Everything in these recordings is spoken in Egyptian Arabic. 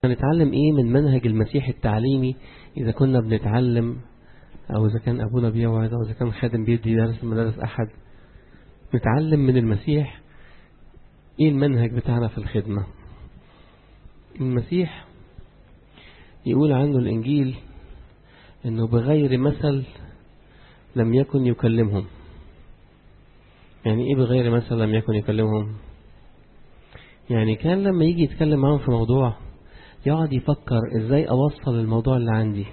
هنتعلم ايه من منهج المسيح التعليمي اذا كنا بنتعلم او اذا كان ابونا بيوعظ او اذا كان خادم بيدي درس في مدارس احد نتعلم من المسيح ايه المنهج بتاعنا في الخدمة المسيح يقول عنه الانجيل انه بغير مثل لم يكن يكلمهم يعني ايه بغير مثل لم يكن يكلمهم يعني كان لما يجي يتكلم معاهم في موضوع يقعد يفكر ازاي اوصل الموضوع اللي عندي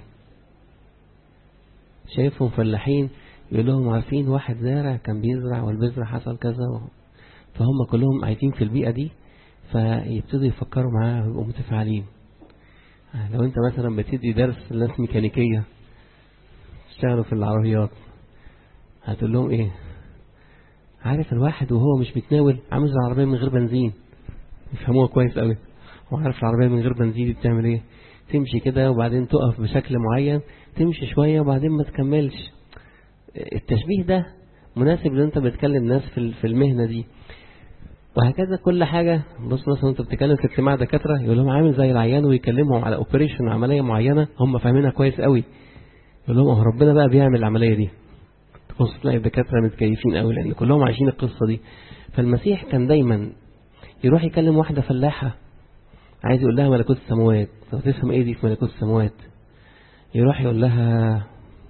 شايفهم فلاحين يقول لهم عارفين واحد زارع كان بيزرع والبذرة حصل كذا فهم كلهم عايزين في البيئة دي فيبتدوا يفكروا معاه ويبقوا متفاعلين لو انت مثلا بتدي درس لناس ميكانيكية اشتغلوا في العربيات هتقول لهم ايه عارف الواحد وهو مش متناول عامل العربية من غير بنزين يفهموها كويس قوي هو عارف العربية من غير بنزين دي بتعمل ايه تمشي كده وبعدين تقف بشكل معين تمشي شوية وبعدين ما تكملش التشبيه ده مناسب لو انت بتكلم ناس في المهنة دي وهكذا كل حاجة بص مثلا انت بتتكلم في اجتماع دكاترة يقول لهم عامل زي العيان ويكلمهم على اوبريشن عملية معينة هم فاهمينها كويس قوي يقول لهم ربنا بقى بيعمل العملية دي تبص تلاقي الدكاترة متكيفين قوي لان كلهم عايشين القصة دي فالمسيح كان دايما يروح يكلم واحدة فلاحة عايز يقول لها ملكوت السماوات طب تفهم ايه دي في ملكوت السماوات يروح يقول لها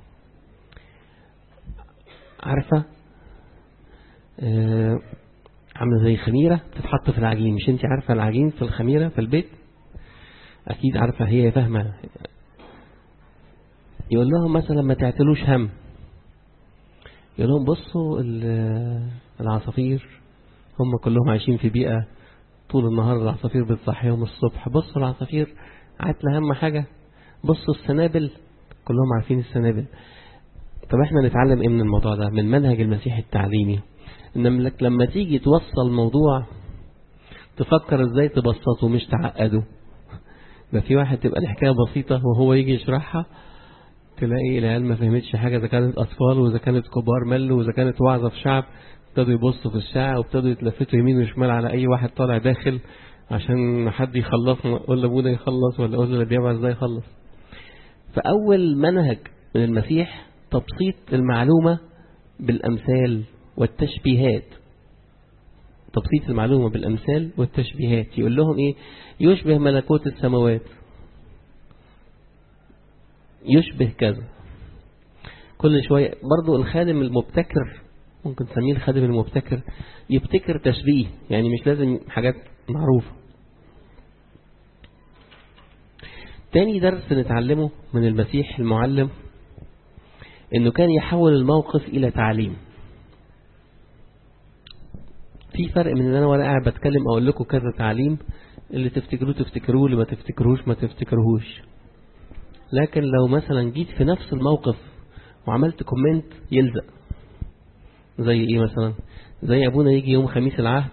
عارفة آه عامله زي خميرة تتحط في العجين مش انت عارفة العجين في الخميرة في البيت اكيد عارفة هي فاهمة يقول لهم مثلا ما تعتلوش هم يقول لهم بصوا العصافير هم كلهم عايشين في بيئة طول النهار العصافير بتصحيهم الصبح بصوا العصافير عاتلة أهم حاجة بصوا السنابل كلهم عارفين السنابل طب احنا نتعلم ايه من الموضوع ده من منهج المسيح التعليمي انما لما تيجي توصل موضوع تفكر ازاي تبسطه مش تعقده ده في واحد تبقى الحكاية بسيطة وهو يجي يشرحها تلاقي العيال ما فهمتش حاجة اذا كانت اطفال واذا كانت كبار ملوا واذا كانت وعظة في شعب ابتدوا يبصوا في الساعة وابتدوا يتلفتوا يمين وشمال على أي واحد طالع داخل عشان حد يخلص ولا أبونا يخلص ولا أقول اللي بيبقى ازاي يخلص فأول منهج من المسيح تبسيط المعلومة بالأمثال والتشبيهات تبسيط المعلومة بالأمثال والتشبيهات يقول لهم إيه يشبه ملكوت السماوات يشبه كذا كل شوية برضو الخادم المبتكر ممكن تسميه الخادم المبتكر يبتكر تشبيه يعني مش لازم حاجات معروفة تاني درس نتعلمه من المسيح المعلم انه كان يحول الموقف الى تعليم في فرق من ان انا وانا قاعد بتكلم اقول لكم كذا تعليم اللي تفتكروه تفتكروه اللي ما تفتكروش ما تفتكروهوش لكن لو مثلا جيت في نفس الموقف وعملت كومنت يلزق زي ايه مثلا زي ابونا يجي يوم خميس العهد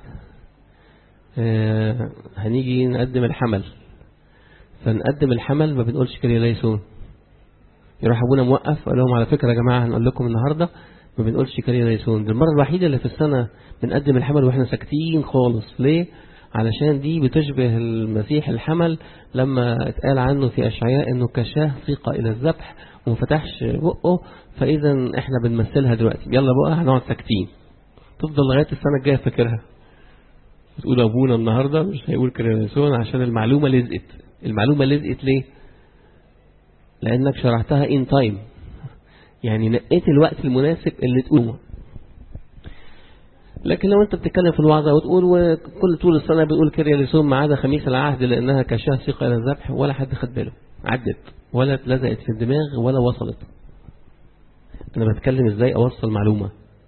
آه هنيجي نقدم الحمل فنقدم الحمل ما بنقولش كده ليسون يروح ابونا موقف قال لهم على فكرة يا جماعة هنقول لكم النهاردة ما بنقولش كده ليسون دي المرة الوحيدة اللي في السنة بنقدم الحمل واحنا ساكتين خالص ليه علشان دي بتشبه المسيح الحمل لما اتقال عنه في أشعياء انه كشاه سيق الى الذبح وما فتحش بقه فاذا احنا بنمثلها دلوقتي يلا بقى هنقعد ساكتين تفضل لغاية السنة الجاية فاكرها تقول ابونا النهاردة مش هيقول كريسون عشان المعلومة لزقت المعلومة لزقت ليه لانك شرحتها ان تايم يعني نقيت الوقت المناسب اللي تقوله لكن لو انت بتتكلم في الوعظة وتقول وكل طول السنة بتقول كريا لسوم ما عدا خميس العهد لانها كشاه ثقة الى الذبح ولا حد خد باله عدت ولا اتلزقت في الدماغ ولا وصلت انا بتكلم ازاي اوصل معلومة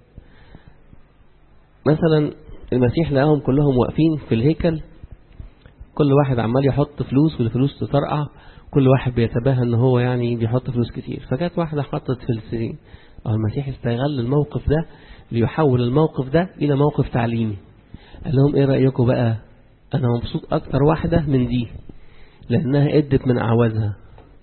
مثلا المسيح لقاهم كلهم واقفين في الهيكل كل واحد عمال يحط فلوس والفلوس تطرقع كل واحد بيتباهى ان هو يعني بيحط فلوس كتير فجت واحدة حطت في السرين المسيح استغل الموقف ده ليحول الموقف ده الى موقف تعليمي قال لهم ايه رأيكم بقى انا مبسوط اكتر واحدة من دي لانها ادت من اعوازها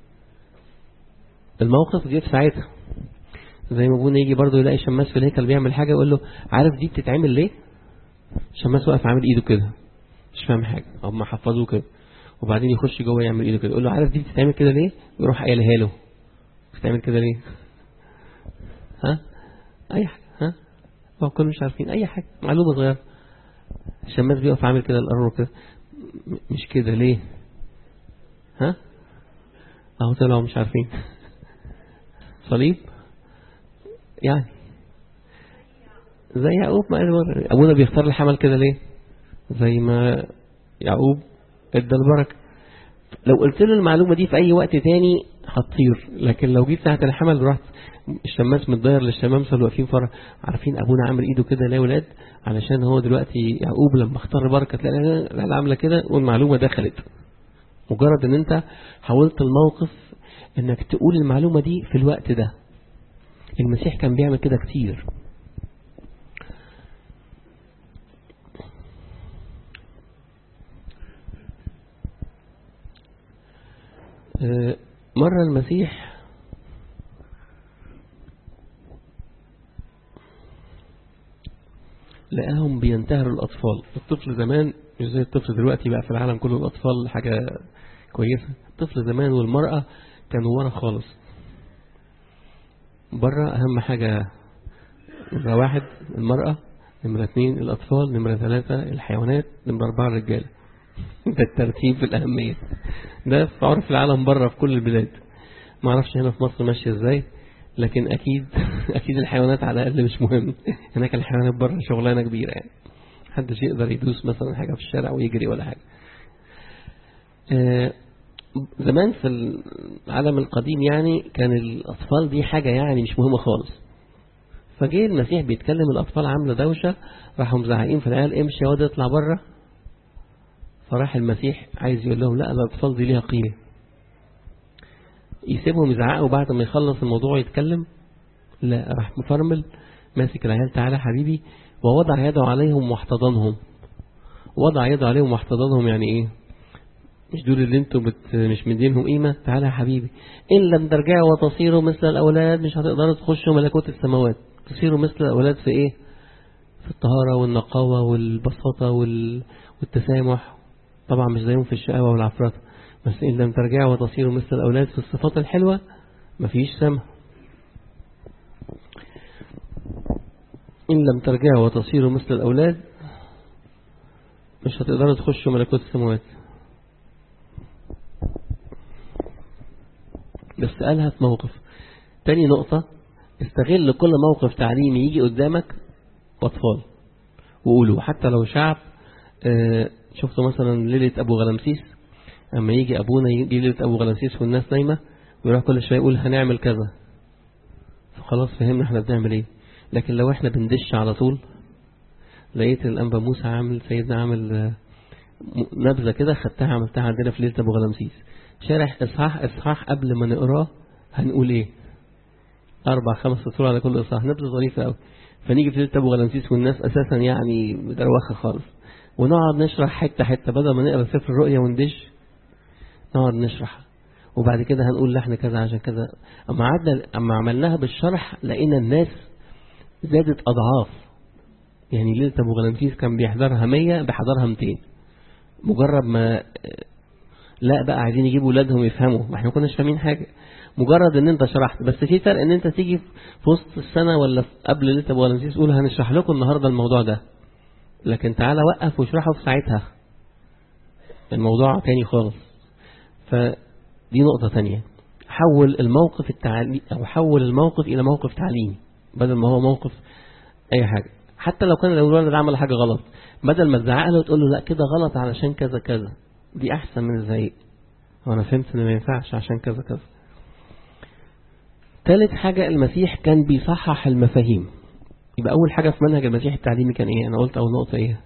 الموقف جه في ساعتها زي ما ابونا يجي برضه يلاقي شماس في الهيكل بيعمل حاجة يقول له عارف دي بتتعمل ليه شماس واقف عامل ايده كده مش فاهم حاجة هم حفظوه كده وبعدين يخش جوه يعمل ايده كده يقول له عارف دي بتتعمل كده ليه يروح قايلها له بتتعمل كده ليه ها اي حاجه ها ما كنا مش عارفين اي حاجه معلومه صغيره الشماس بيقف عامل كده القرار كده مش كده ليه ها اهو طلعوا مش عارفين صليب يعني زي يعقوب ما قال ابونا بيختار الحمل كده ليه زي ما يعقوب ادى البركه لو قلت له المعلومه دي في اي وقت تاني هتطير لكن لو جيت ساعه الحمل رحت الشماس متضير للشمامسه اللي واقفين فرع عارفين ابونا عامل ايده كده لا ولاد علشان هو دلوقتي يعقوب لما اختار البركه تلاقي لا عامله كده والمعلومه دخلت مجرد ان انت حاولت الموقف انك تقول المعلومه دي في الوقت ده المسيح كان بيعمل كده كتير مرة المسيح لقاهم بينتهروا الأطفال الطفل زمان مش زي الطفل دلوقتي بقى في العالم كله الأطفال حاجة كويسة الطفل زمان والمرأة كانوا ورا خالص بره أهم حاجة نمرة واحد المرأة نمرة اثنين الأطفال نمرة ثلاثة الحيوانات نمرة أربعة الرجالة ده الترتيب في الأهمية ده في عرف العالم بره في كل البلاد ما اعرفش هنا في مصر ماشية ازاي لكن أكيد أكيد الحيوانات على الأقل مش مهم هناك الحيوانات بره شغلانة كبيرة يعني محدش يقدر يدوس مثلا حاجة في الشارع ويجري ولا حاجة آه زمان في العالم القديم يعني كان الأطفال دي حاجة يعني مش مهمة خالص فجه المسيح بيتكلم الأطفال عاملة دوشة راحوا مزعقين في العيال امشي يا واد اطلع بره فراح المسيح عايز يقول لهم لا الأطفال دي ليها قيمة يسيبهم يزعقوا بعد ما يخلص الموضوع يتكلم لا راح مفرمل ماسك العيال تعالى حبيبي ووضع يده عليهم واحتضنهم وضع يده عليهم واحتضنهم يعني ايه مش دول اللي انتوا بت مش مدينهم قيمة تعالى يا حبيبي إن لم ترجعوا وتصيروا مثل الأولاد مش هتقدروا تخشوا ملكوت السماوات تصيروا مثل الأولاد في إيه في الطهارة والنقاوة والبساطة وال... والتسامح طبعا مش زيهم في الشقاوة والعفرات بس إن لم ترجعوا وتصيروا مثل الأولاد في الصفات الحلوة مفيش سمح إن لم ترجعوا وتصيروا مثل الأولاد مش هتقدروا تخشوا ملكوت السماوات بس قالها في موقف تاني نقطة استغل كل موقف تعليمي يجي قدامك أطفال وقولوا حتى لو شعب اه شفتوا مثلا ليلة أبو غلمسيس أما يجي أبونا يجي ليلة أبو غلمسيس والناس نايمة ويروح كل شوية يقول هنعمل كذا فخلاص فهمنا احنا بنعمل ايه لكن لو احنا بندش على طول لقيت الأنبا موسى عامل سيدنا عامل نبذة كده خدتها عملتها عندنا في ليلة أبو غلمسيس شارح إصحاح إصحاح قبل ما نقراه هنقول إيه أربع خمس سطور على كل إصحاح نبذة ظريفة أوي فنيجي في ليلة أبو غلمسيس والناس أساسا يعني مدروخة خالص ونقعد نشرح حتة حتة بدل ما نقرا سفر الرؤيا وندش نقعد نشرح وبعد كده هنقول لحن كذا عشان كذا أما عدنا أما عملناها بالشرح لقينا الناس زادت أضعاف يعني ليلة أبو غلمسيس كان بيحضرها 100 بيحضرها 200 مجرد ما لا بقى عايزين يجيبوا ولادهم يفهموا ما احنا كناش فاهمين حاجة مجرد ان انت شرحت بس في فرق ان انت تيجي في وسط السنة ولا قبل ليلة ابو غلمسيس تقول هنشرح لكم النهاردة الموضوع ده لكن تعالى وقف واشرحه في ساعتها الموضوع تاني خالص فدي نقطة تانية حول الموقف التعليمي او حول الموقف الى موقف تعليمي بدل ما هو موقف اي حاجة حتى لو كان الولد عمل حاجة غلط بدل ما تزعق له وتقول له لا كده غلط علشان كذا كذا دي احسن من الزعيق وانا فهمت ان ما ينفعش عشان كذا كذا ثالث حاجة المسيح كان بيصحح المفاهيم يبقى اول حاجة في منهج المسيح التعليمي كان ايه انا قلت اول نقطة ايه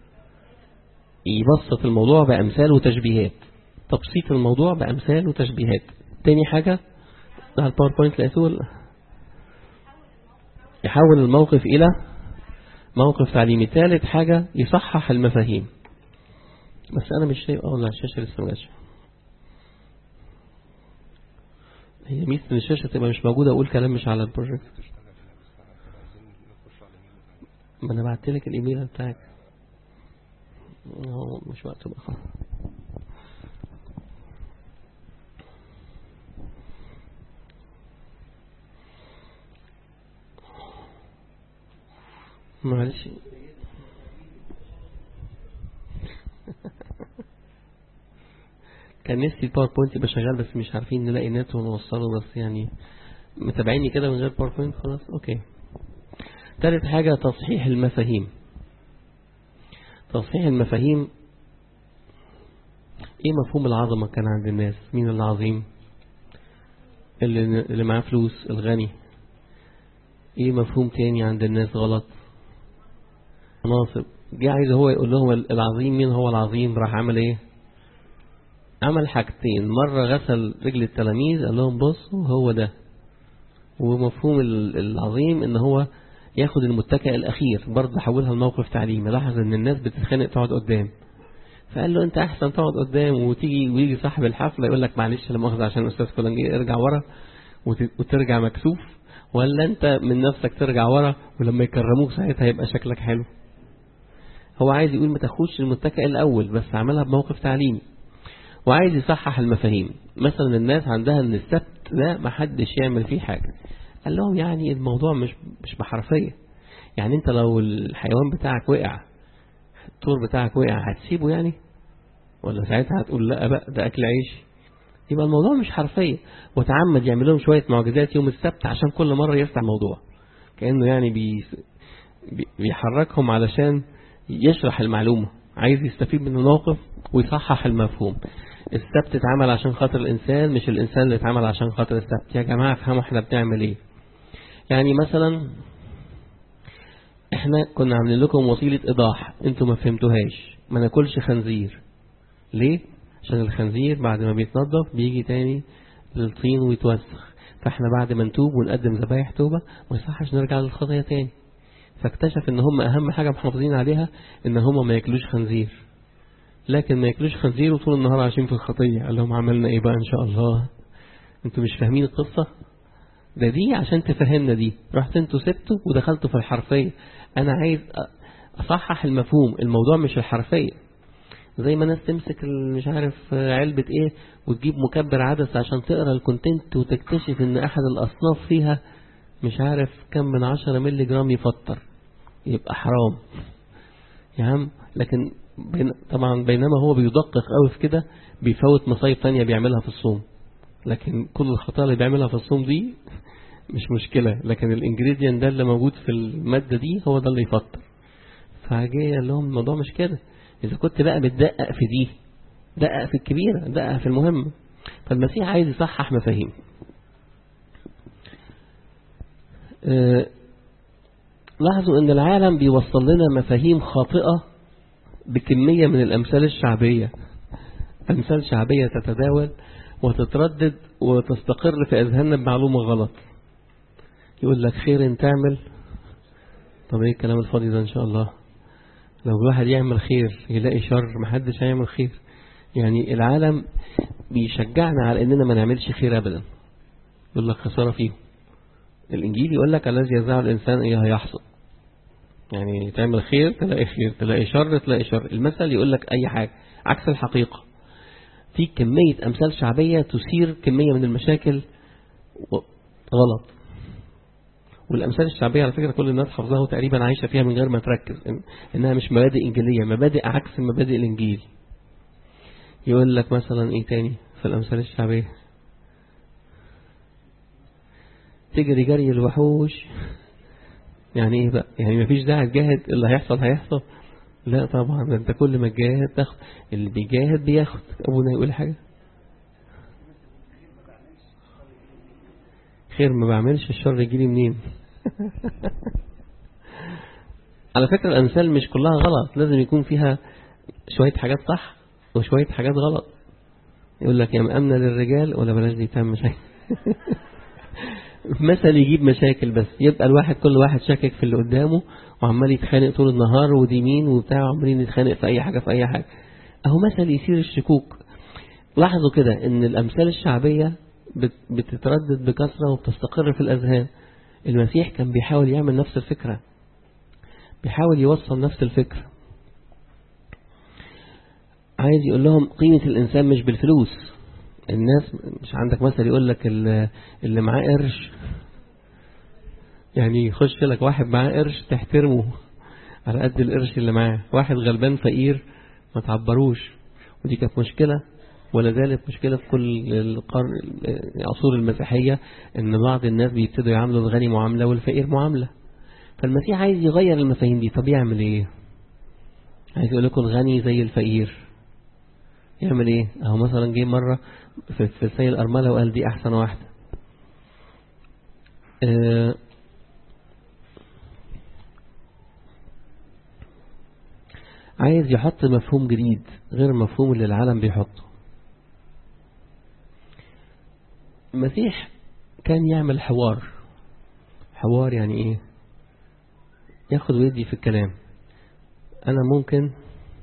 يبسط الموضوع بامثال وتشبيهات تبسيط الموضوع بامثال وتشبيهات تاني حاجة على الباوربوينت لقيته يحول الموقف الى موقف تعليمي ثالث حاجة يصحح المفاهيم بس انا مش شايف اه لا الشاشة لسه ما جاتش هي ميزة ان الشاشة تبقى مش موجودة اقول كلام مش على البروجكت ما انا بعت لك الايميل بتاعك اه مش وقته بقى معلش كان نفسي الباوربوينت يبقى شغال بس مش عارفين نلاقي نت ونوصله بس يعني متابعيني كده من غير باوربوينت خلاص اوكي ثالث حاجة تصحيح المفاهيم تصحيح المفاهيم ايه مفهوم العظمة كان عند الناس مين العظيم اللي, اللي معاه فلوس الغني ايه مفهوم تاني عند الناس غلط مناصب جه عايز هو يقول لهم العظيم مين هو العظيم راح عمل ايه عمل حاجتين مرة غسل رجل التلاميذ قال لهم بصوا هو ده ومفهوم العظيم ان هو ياخد المتكئ الاخير برضه حولها لموقف تعليمي لاحظ ان الناس بتتخانق تقعد قدام فقال له انت احسن تقعد قدام وتيجي ويجي صاحب الحفله يقول لك معلش لا مؤاخذه عشان الاستاذ فلان جه ارجع ورا وترجع مكسوف ولا انت من نفسك ترجع ورا ولما يكرموك ساعتها يبقى شكلك حلو هو عايز يقول ما تاخدش المتكئ الاول بس عملها بموقف تعليمي وعايز يصحح المفاهيم مثلا الناس عندها ان السبت ده ما حدش يعمل فيه حاجة قال لهم يعني الموضوع مش مش بحرفية يعني انت لو الحيوان بتاعك وقع الطور بتاعك وقع هتسيبه يعني ولا ساعتها هتقول لا بقى ده اكل عيش يبقى الموضوع مش حرفية وتعمد يعمل لهم شوية معجزات يوم السبت عشان كل مرة يفتح الموضوع كأنه يعني بي بيحركهم علشان يشرح المعلومة عايز يستفيد من الموقف ويصحح المفهوم السبت اتعمل عشان خاطر الإنسان مش الإنسان اللي اتعمل عشان خاطر السبت يا جماعة افهموا احنا بنعمل ايه يعني مثلا احنا كنا عاملين لكم وسيلة إيضاح انتوا ما فهمتوهاش ما ناكلش خنزير ليه عشان الخنزير بعد ما بيتنضف بيجي تاني للطين ويتوسخ فاحنا بعد ما نتوب ونقدم ذبايح توبة ما يصحش نرجع للخطية تاني فاكتشف ان هم اهم حاجة محافظين عليها ان هم ما ياكلوش خنزير لكن ما ياكلوش خنزير وطول النهار عايشين في الخطية قال لهم عملنا ايه بقى ان شاء الله انتوا مش فاهمين القصة ده دي عشان تفهمنا دي رحت انتوا سبتوا ودخلتوا في الحرفية انا عايز اصحح المفهوم الموضوع مش الحرفية زي ما ناس تمسك مش عارف علبة ايه وتجيب مكبر عدسة عشان تقرا الكونتنت وتكتشف ان احد الاصناف فيها مش عارف كم من عشرة ملي جرام يفطر يبقى حرام يا عم لكن بين طبعا بينما هو بيدقق قوي في كده بيفوت مصايب تانية بيعملها في الصوم لكن كل الخطايا اللي بيعملها في الصوم دي مش مشكلة لكن الانجريديان ده اللي موجود في المادة دي هو ده اللي يفطر فجاي قال لهم الموضوع مش كده إذا كنت بقى بتدقق في دي دقق في الكبيرة دقق في المهم فالمسيح عايز يصحح مفاهيم أه لاحظوا ان العالم بيوصل لنا مفاهيم خاطئة بكمية من الأمثال الشعبية أمثال شعبية تتداول وتتردد وتستقر في أذهاننا بمعلومة غلط يقول لك خير تعمل طب ايه الكلام الفاضي ده ان شاء الله لو الواحد يعمل خير يلاقي شر محدش هيعمل خير يعني العالم بيشجعنا على اننا ما نعملش خير ابدا يقول لك خسارة فيه الانجيل يقول لك الذي يزرع الانسان ايه هيحصل يعني تعمل خير تلاقي خير تلاقي شر تلاقي شر المثل يقول لك اي حاجة عكس الحقيقة في كمية امثال شعبية تثير كمية من المشاكل غلط والامثال الشعبية على فكرة كل الناس حافظاها وتقريبا عايشة فيها من غير ما تركز إن انها مش مبادئ انجيلية مبادئ عكس مبادئ الانجيل يقول لك مثلا ايه تاني في الامثال الشعبية تجري جري الوحوش يعني ايه بقى يعني مفيش داعي تجاهد اللي هيحصل هيحصل لا طبعا انت كل ما تجاهد تاخد اللي بيجاهد بياخد ابونا يقول حاجة خير ما بعملش الشر يجيلي منين على فكرة الأمثال مش كلها غلط لازم يكون فيها شوية حاجات صح وشوية حاجات غلط يقول لك يا مأمنة للرجال ولا بلاش دي تعمل مشاكل مثل يجيب مشاكل بس يبقى الواحد كل واحد شاكك في اللي قدامه وعمال يتخانق طول النهار ودي مين وبتاع وعمالين يتخانق في أي حاجة في أي حاجة أهو مثل يثير الشكوك لاحظوا كده ان الأمثال الشعبية بتتردد بكثرة وبتستقر في الأذهان المسيح كان بيحاول يعمل نفس الفكرة بيحاول يوصل نفس الفكرة عايز يقول لهم قيمة الإنسان مش بالفلوس الناس مش عندك مثل يقول لك اللي معاه قرش يعني يخش لك واحد معاه قرش تحترمه على قد القرش اللي معاه واحد غلبان فقير ما تعبروش ودي كانت مشكلة ولا زالت مشكلة في كل القرن العصور المسيحية ان بعض الناس بيبتدوا يعاملوا الغني معاملة والفقير معاملة فالمسيح عايز يغير المفاهيم دي طب يعمل ايه عايز يقول لكم الغني زي الفقير يعمل ايه اهو مثلا جه مرة في في السيد الأرملة وقال دي احسن واحدة اه عايز يحط مفهوم جديد غير المفهوم اللي العالم بيحطه المسيح كان يعمل حوار حوار يعني ايه ياخد ويدي في الكلام انا ممكن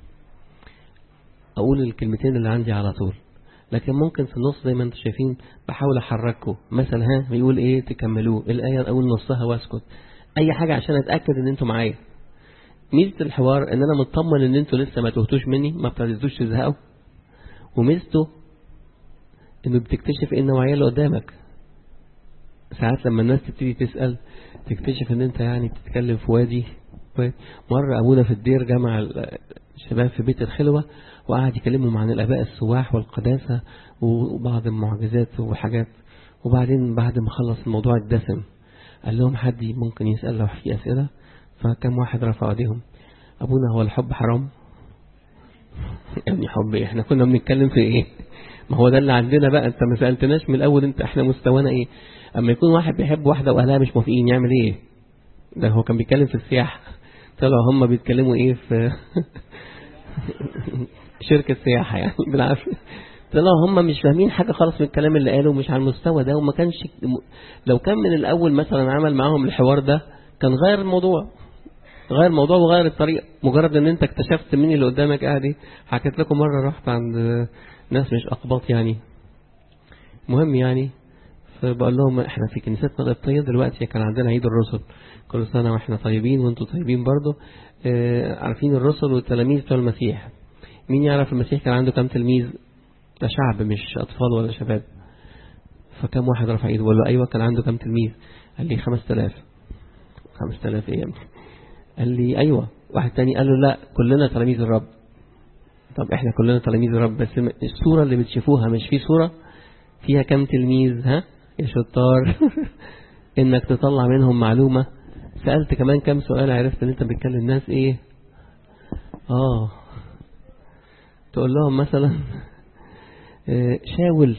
اقول الكلمتين اللي عندي على طول لكن ممكن في النص زي ما انتم شايفين بحاول احركه مثلا ها بيقول ايه تكملوه الايه اقول نصها واسكت اي حاجه عشان اتاكد ان انتم معايا ميزه الحوار ان انا مطمن ان انتوا لسه ما تهتوش مني ما ابتديتوش تزهقوا وميزته انه بتكتشف ايه النوعيه اللي قدامك ساعات لما الناس تبتدي تسال تكتشف ان انت يعني بتتكلم في وادي مره ابونا في الدير جمع الشباب في بيت الخلوه وقعد يكلمهم عن الاباء السواح والقداسه وبعض المعجزات وحاجات وبعدين بعد ما خلص الموضوع الدسم قال لهم حد ممكن يسال لو في اسئله فكم واحد رفع ايديهم ابونا هو الحب حرام يعني حب ايه احنا كنا بنتكلم في ايه ما هو ده اللي عندنا بقى انت ما سالتناش من الاول انت احنا مستوانا ايه اما يكون واحد بيحب واحده واهلها مش موافقين يعمل ايه ده هو كان بيتكلم في السياحه طلعوا هم بيتكلموا ايه في شركه سياحه يعني بالعافيه طلعوا هم مش فاهمين حاجه خالص من الكلام اللي قاله مش على المستوى ده وما كانش لو كان من الاول مثلا عمل معاهم الحوار ده كان غير الموضوع غير الموضوع وغير الطريقه مجرد ان انت اكتشفت مين اللي قدامك قاعد ايه حكيت لكم مره رحت عند ناس مش اقباط يعني مهم يعني فبقول لهم احنا في كنيستنا القبطيه دلوقتي كان عندنا عيد الرسل كل سنه واحنا طيبين وانتم طيبين برضه اه عارفين الرسل والتلاميذ بتوع المسيح مين يعرف المسيح كان عنده كام تلميذ ده شعب مش اطفال ولا شباب فكم واحد رفع ايده وقال له ايوه كان عنده كام تلميذ قال لي 5000 5000 ايه يا ابني قال لي ايوه واحد تاني قال له لا كلنا تلاميذ الرب طب احنا كلنا تلاميذ الرب بس الصورة اللي بتشوفوها مش في صورة فيها كم تلميذ ها يا شطار انك تطلع منهم معلومة سألت كمان كم سؤال عرفت ان انت بتكلم الناس ايه اه تقول لهم مثلا اه شاول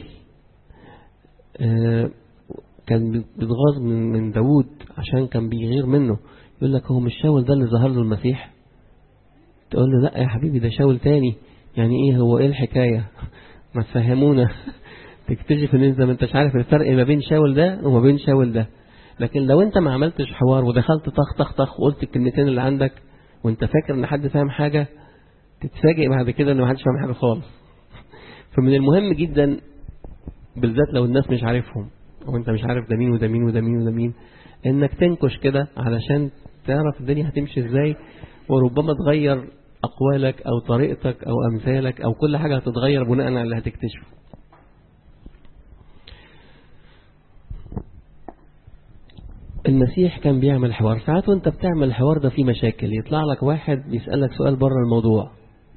اه كان بيتغاظ من من داوود عشان كان بيغير منه يقول لك هو مش شاول ده اللي ظهر له المسيح تقول له لا يا حبيبي ده شاول تاني يعني ايه هو ايه الحكاية ما تفهمونا تكتشف ان انت ما انتش عارف الفرق ما بين شاول ده وما بين شاول ده لكن لو انت ما عملتش حوار ودخلت طخ طخ طخ وقلت الكلمتين اللي عندك وانت فاكر ان حد فاهم حاجة تتفاجئ بعد كده ان ما حدش فاهم حاجة خالص فمن المهم جدا بالذات لو الناس مش عارفهم او انت مش عارف ده مين وده مين وده مين وده مين انك تنكش كده علشان تعرف الدنيا هتمشي ازاي وربما تغير أقوالك أو طريقتك أو أمثالك أو كل حاجة هتتغير بناء على اللي هتكتشفه المسيح كان بيعمل حوار ساعات وانت بتعمل الحوار ده فيه مشاكل يطلع لك واحد بيسألك سؤال بره الموضوع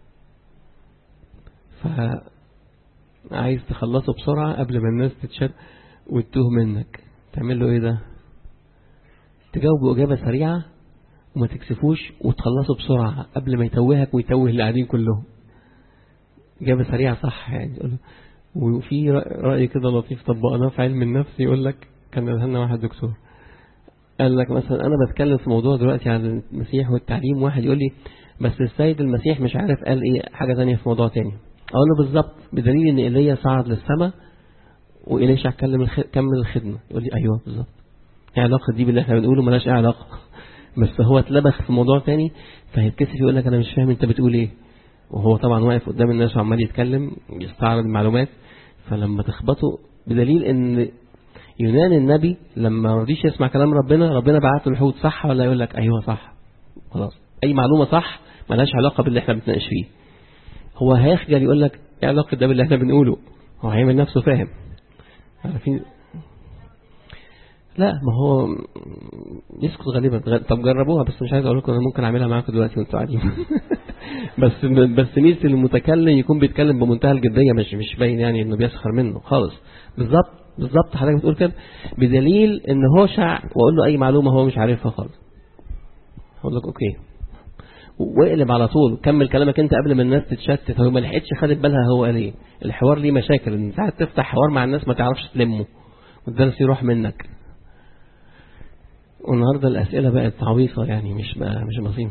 فعايز تخلصه بسرعة قبل ما الناس تتشد وتتوه منك تعمل له ايه ده تجاوبه إجابة سريعة وما تكسفوش وتخلصوا بسرعة قبل ما يتوهك ويتوه اللي قاعدين كلهم إجابة سريعة صح يعني وفي رأي كده لطيف طبقناه في علم النفس يقول لك كان لنا واحد دكتور قال لك مثلا أنا بتكلم في موضوع دلوقتي عن المسيح والتعليم واحد يقول لي بس السيد المسيح مش عارف قال إيه حاجة ثانيه في موضوع تاني أقول له بالظبط بدليل إن إيليا صعد للسماء وإليشع كمل الخ... كمل الخدمة يقول لي أيوه بالظبط ايه علاقة دي باللي احنا بنقوله ملاش ايه علاقة بس هو اتلبخ في موضوع تاني فهيتكسف يقول لك انا مش فاهم انت بتقول ايه وهو طبعا واقف قدام الناس وعمال يتكلم يستعرض المعلومات فلما تخبطه بدليل ان يونان النبي لما رضيش يسمع كلام ربنا ربنا بعت له الحوت صح ولا يقول لك ايوه صح خلاص اي معلومة صح ملهاش علاقة باللي احنا بنتناقش فيه هو هيخجل يقول لك ايه علاقة ده باللي احنا بنقوله هو هيعمل نفسه فاهم عارفين لا ما هو يسكت غالبا طب جربوها بس مش عايز اقول لكم انا ممكن اعملها معاكم دلوقتي وانتوا قاعدين بس بس ميزه المتكلم يكون بيتكلم بمنتهى الجديه مش مش باين يعني انه بيسخر منه خالص بالظبط بالظبط حضرتك بتقول كده بدليل ان هو شع واقول له اي معلومه هو مش عارفها خالص هقول لك اوكي واقلب على طول كمل كلامك انت قبل ما الناس تتشتت هو ما لحقتش خدت بالها هو قال ايه الحوار ليه مشاكل ان ساعات تفتح حوار مع الناس ما تعرفش تلمه والدرس يروح منك والنهارده الاسئله بقت عويصه يعني مش بقى مش بسيطه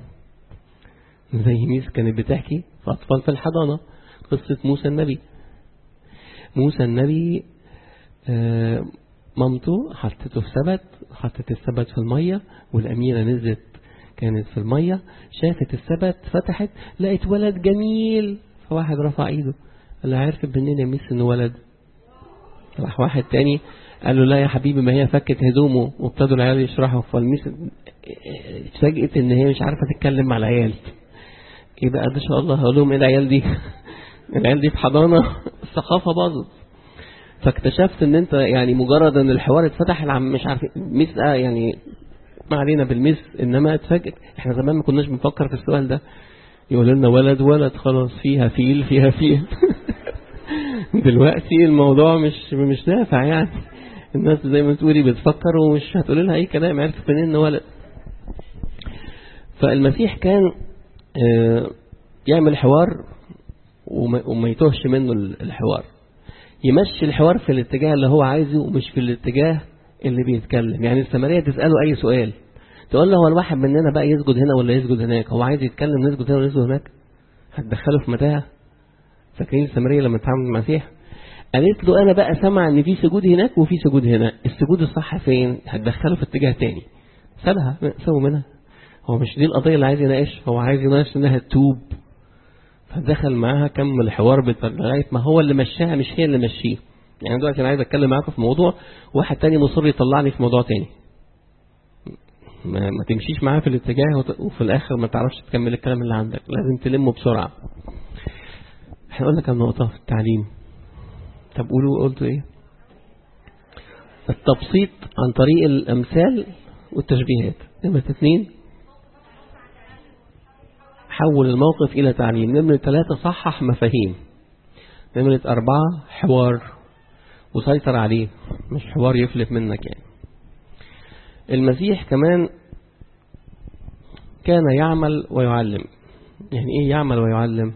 زي ميس كانت بتحكي في اطفال في الحضانه قصه موسى النبي موسى النبي آه مامته حطته في سبت حطت السبت في الميه والاميره نزلت كانت في الميه شافت السبت فتحت لقت ولد جميل فواحد رفع ايده قال لها عرفت منين يا ميس انه ولد راح واحد تاني قال له لا يا حبيبي ما هي فكت هدومه وابتدوا العيال يشرحوا فالميس اتفاجئت ان هي مش عارفه تتكلم مع العيال ايه بقى ده شاء الله هقول لهم ايه العيال دي العيال دي في حضانه الثقافه باظت فاكتشفت ان انت يعني مجرد ان الحوار اتفتح العم مش عارف ميس آه يعني ما علينا بالميس انما اتفاجئت احنا زمان ما كناش بنفكر في السؤال ده يقول لنا ولد ولد خلاص فيها فيل فيها فيل دلوقتي الموضوع مش مش نافع يعني الناس زي ما تقولي بتفكر ومش هتقول لها اي كلام عرفت منين انه ولد فالمسيح كان يعمل حوار وما يتوهش منه الحوار يمشي الحوار في الاتجاه اللي هو عايزه ومش في الاتجاه اللي بيتكلم يعني السمرية تسأله أي سؤال تقول له هو الواحد مننا بقى يسجد هنا ولا يسجد هناك هو عايز يتكلم نسجد هنا ولا يسجد هناك هتدخله في متاهة فاكرين السمرية لما اتعامل مع المسيح قالت له أنا بقى سامع إن في سجود هناك وفي سجود هنا السجود الصح فين هتدخله في اتجاه تاني سابها سووا منها هو مش دي القضية اللي عايز يناقش هو عايز يناقش إنها تتوب فدخل معاها كمل الحوار لغاية ما هو اللي مشاها مش هي اللي مشيه يعني دلوقتي أنا عايز أتكلم معاكم في موضوع واحد تاني مصر يطلعني في موضوع تاني ما, ما تمشيش معاه في الاتجاه وفي الآخر ما تعرفش تكمل الكلام اللي عندك لازم تلمه بسرعة احنا قلنا كم نقطة في التعليم طب قولوا قلتوا ايه التبسيط عن طريق الأمثال والتشبيهات نمرة اثنين حول الموقف إلى تعليم نمرة ثلاثة صحح مفاهيم نمرة أربعة حوار وسيطر عليه مش حوار يفلت منك يعني المسيح كمان كان يعمل ويعلم يعني ايه يعمل ويعلم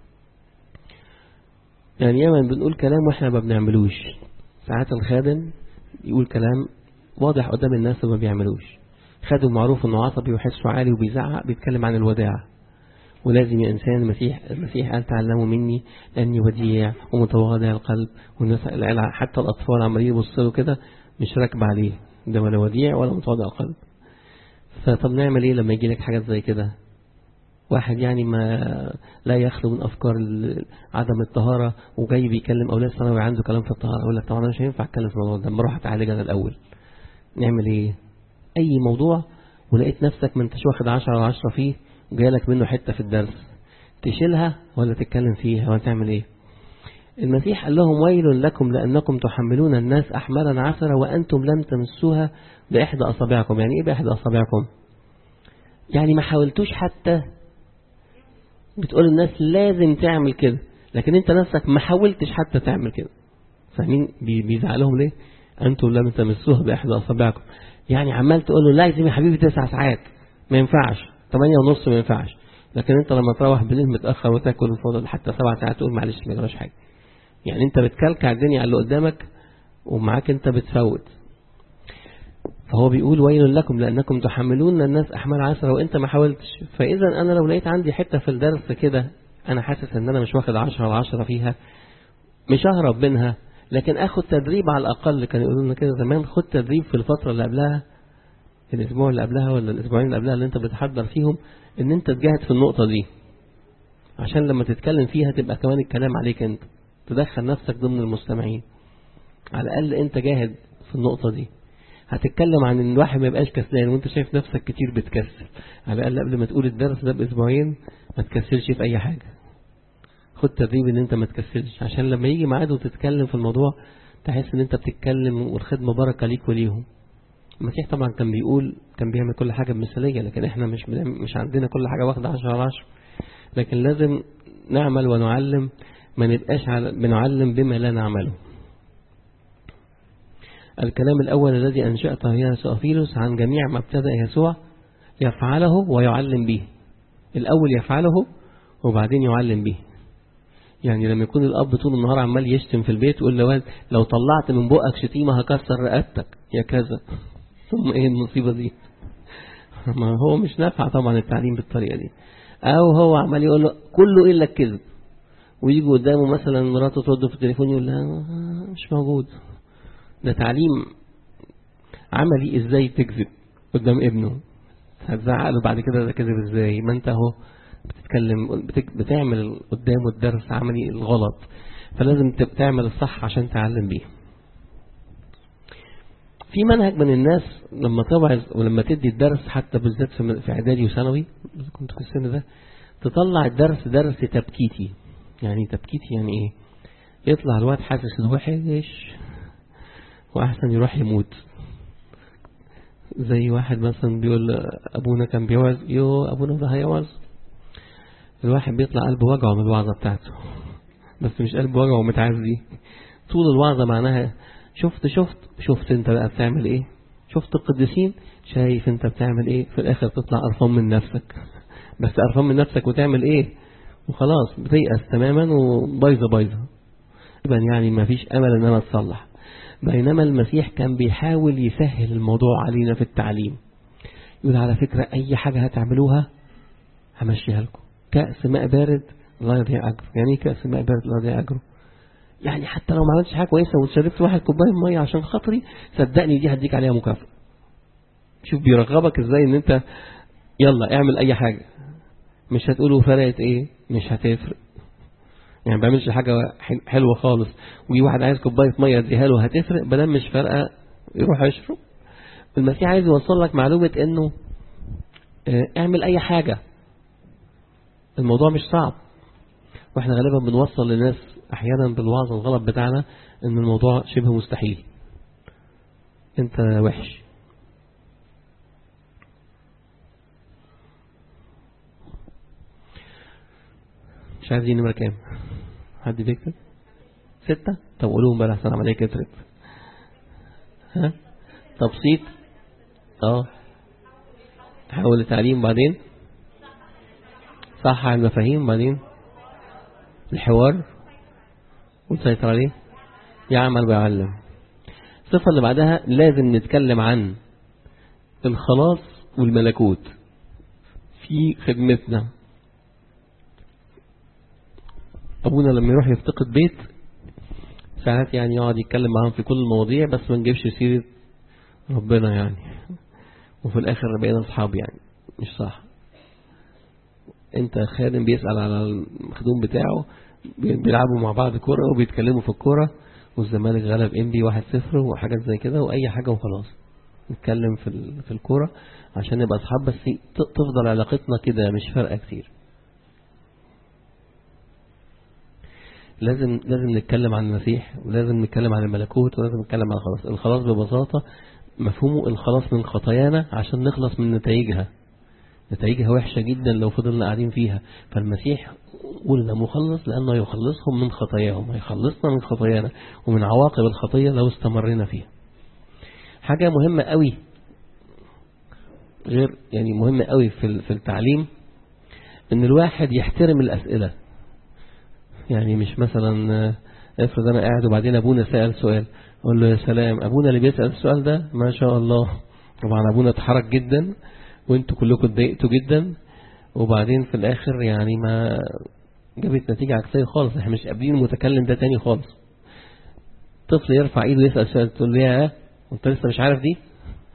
يعني ياما بنقول كلام واحنا ما بنعملوش ساعات الخادم يقول كلام واضح قدام الناس وما بيعملوش خادم معروف انه عصبي وحسه عالي وبيزعق بيتكلم عن الوداع ولازم يا إنسان المسيح المسيح قال تعلموا مني لأني وديع ومتواضع القلب والناس حتى الأطفال عمالين يبصوا له كده مش راكب عليه ده ولا وديع ولا متواضع القلب فطب نعمل ايه لما يجي لك حاجات زي كده واحد يعني ما لا يخلو من أفكار عدم الطهارة وجاي بيكلم أولاد ثانوي عنده كلام في الطهارة أقول لك طبعا أنا مش هينفع أتكلم في الموضوع ده اما أروح أتعالج أنا الأول نعمل إيه أي موضوع ولقيت نفسك ما انتش واخد 10 على 10 فيه وجايلك منه حتة في الدرس تشيلها ولا تتكلم فيها ولا تعمل إيه المسيح قال لهم ويل لكم لأنكم تحملون الناس أحمالا عثرة وأنتم لم تمسوها بإحدى أصابعكم يعني إيه بإحدى أصابعكم يعني ما حاولتوش حتى بتقول الناس لازم تعمل كده لكن انت نفسك ما حاولتش حتى تعمل كده فاهمين بيزعلهم ليه انتم لم تمسوها باحدى اصابعكم يعني عمال تقول له لازم يا حبيبي تسع ساعات ما ينفعش ثمانية ونص ما ينفعش لكن انت لما تروح بالليل متاخر وتاكل الفضل حتى سبع ساعات تقول معلش ما جراش حاجه يعني انت بتكلكع الدنيا على اللي قدامك ومعاك انت بتفوت فهو بيقول ويل لكم لأنكم تحملون الناس أحمال عسرة وإنت ما حاولتش فإذا أنا لو لقيت عندي حتة في الدرس كده أنا حاسس أن أنا مش واخد عشرة على عشرة فيها مش أهرب منها لكن أخد تدريب على الأقل كان يقولوا لنا كده زمان خد تدريب في الفترة اللي قبلها الأسبوع اللي قبلها ولا الأسبوعين اللي قبلها اللي أنت بتحضر فيهم إن أنت تجاهد في النقطة دي عشان لما تتكلم فيها تبقى كمان الكلام عليك أنت تدخل نفسك ضمن المستمعين على الأقل أنت جاهد في النقطة دي هتتكلم عن ان الواحد ما يبقاش كسلان وانت شايف نفسك كتير بتكسل على الاقل قبل ما تقول الدرس ده باسبوعين ما تكسلش في اي حاجة خد تدريب ان انت ما تكسلش عشان لما يجي ميعاد وتتكلم في الموضوع تحس ان انت بتتكلم والخدمة بركة ليك وليهم المسيح طبعا كان بيقول كان بيعمل كل حاجة بمثالية لكن احنا مش مش عندنا كل حاجة واخدة عشرة على عشرة لكن لازم نعمل ونعلم ما نبقاش بنعلم بما لا نعمله الكلام الأول الذي أنشأته يا سؤفيلوس عن جميع ما ابتدأ يسوع يفعله ويعلم به الأول يفعله وبعدين يعلم به يعني لما يكون الأب طول النهار عمال يشتم في البيت يقول لواد لو طلعت من بقك شتيمة هكسر رقبتك يا كذا ثم ايه المصيبة دي ما هو مش نافع طبعا التعليم بالطريقة دي او هو عمال يقول له كله الا الكذب ويجي قدامه مثلا مراته ترد في التليفون يقول لها مش موجود ده تعليم عملي ازاي تكذب قدام ابنه هتزعق له بعد كده ده كذب ازاي ما انت اهو بتتكلم بتعمل قدامه الدرس عملي الغلط فلازم تعمل الصح عشان تعلم بيه في منهج من الناس لما توعظ ولما تدي الدرس حتى بالذات في اعدادي وثانوي كنت في السن ده تطلع الدرس درس تبكيتي يعني تبكيتي يعني ايه يطلع الواد حاسس انه وحش واحسن يروح يموت زي واحد مثلا بيقول ابونا كان بيوعظ يو ابونا ده هيوعظ الواحد بيطلع قلبه وجعه من الوعظه بتاعته بس مش قلبه وجعه متعزي طول الوعظه معناها شفت شفت شفت انت بقى بتعمل ايه شفت القديسين شايف انت بتعمل ايه في الاخر تطلع قرفان من نفسك بس قرفان من نفسك وتعمل ايه وخلاص بتيأس تماما وبايظه بايظه يبقى يعني ما فيش امل ان انا اتصلح بينما المسيح كان بيحاول يسهل الموضوع علينا في التعليم يقول على فكرة أي حاجة هتعملوها همشيها لكم كأس ماء بارد لا يضيع أجره يعني ايه كأس ماء بارد لا يضيع أجره يعني حتى لو ما عملتش حاجة كويسة وشربت واحد كوباية مية عشان خاطري صدقني دي هديك عليها مكافأة شوف بيرغبك ازاي ان انت يلا اعمل اي حاجة مش هتقولوا فرقت ايه مش هتفرق يعني ما بيعملش حاجة حلوة خالص ويجي واحد عايز كوباية مية اديها له هتفرق بدل مش فارقة يروح يشرب المسيح عايز يوصل لك معلومة انه اعمل اي حاجة الموضوع مش صعب واحنا غالبا بنوصل للناس احيانا بالوعظ الغلط بتاعنا ان الموضوع شبه مستحيل انت وحش مش عارف دي نمرة كام حد بيكتب ستة طب قولوهم بقى احسن عملية كترت ها تبسيط اه تحول لتعليم بعدين صح على المفاهيم بعدين الحوار وتسيطر عليه يعمل ويعلم الصفة اللي بعدها لازم نتكلم عن الخلاص والملكوت في خدمتنا أبونا لما يروح يفتقد بيت ساعات يعني يقعد يتكلم معاهم في كل المواضيع بس ما نجيبش سيرة ربنا يعني وفي الآخر بقينا أصحاب يعني مش صح انت خادم بيسأل على المخدوم بتاعه بيلعبوا مع بعض كورة وبيتكلموا في الكورة والزمالك غلب انبي واحد صفر وحاجات زي كده واي حاجة وخلاص نتكلم في في الكورة عشان نبقى اصحاب بس تفضل علاقتنا كده مش فارقة كتير لازم لازم نتكلم عن المسيح ولازم نتكلم عن الملكوت ولازم نتكلم عن الخلاص الخلاص ببساطة مفهومه الخلاص من خطايانا عشان نخلص من نتائجها نتائجها وحشة جدا لو فضلنا قاعدين فيها فالمسيح قلنا مخلص لأنه يخلصهم من خطاياهم هيخلصنا من خطايانا ومن عواقب الخطية لو استمرنا فيها حاجة مهمة قوي غير يعني مهمة قوي في في التعليم ان الواحد يحترم الأسئلة يعني مش مثلا افرض انا قاعد وبعدين ابونا سأل سؤال اقول له يا سلام ابونا اللي بيسأل السؤال ده ما شاء الله طبعا ابونا اتحرك جدا وانتوا كلكم اتضايقتوا جدا وبعدين في الاخر يعني ما جابت نتيجة عكسية خالص احنا مش قابلين المتكلم ده تاني خالص طفل يرفع ايده يسأل سؤال تقول له يا انت لسه مش عارف دي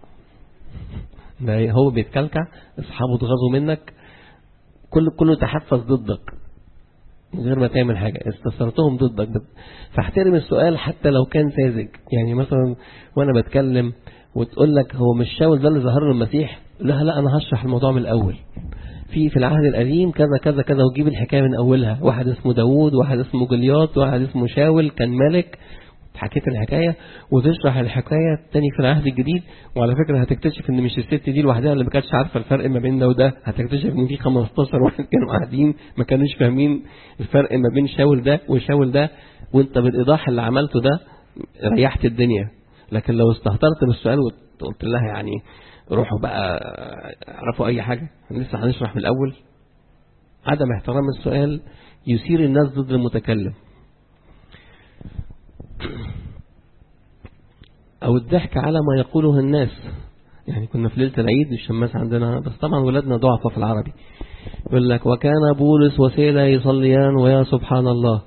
ده هو بيتكلكع اصحابه اتغاظوا منك كل كله تحفز ضدك من غير ما تعمل حاجة استثرتهم ضدك فاحترم السؤال حتى لو كان ساذج يعني مثلا وانا بتكلم وتقول لك هو مش شاول ده اللي ظهر له المسيح لا لا انا هشرح الموضوع من الاول في في العهد القديم كذا كذا كذا وتجيب الحكايه من اولها واحد اسمه داوود واحد اسمه جلياط واحد اسمه شاول كان ملك حكيت الحكاية وتشرح الحكاية تاني في العهد الجديد وعلى فكرة هتكتشف ان مش الست دي لوحدها اللي ما كانتش عارفة الفرق ما بين ده وده هتكتشف ان في 15 واحد كانوا قاعدين ما كانوش فاهمين الفرق ما بين شاول ده وشاول ده وانت بالايضاح اللي عملته ده ريحت الدنيا لكن لو استهترت بالسؤال وقلت لها يعني روحوا بقى اعرفوا اي حاجة لسه هنشرح من الاول عدم احترام السؤال يثير الناس ضد المتكلم او الضحك على ما يقوله الناس يعني كنا في ليلة العيد الشماس عندنا بس طبعا ولادنا ضعفة في العربي يقول لك وكان بولس وسيلة يصليان ويا سبحان الله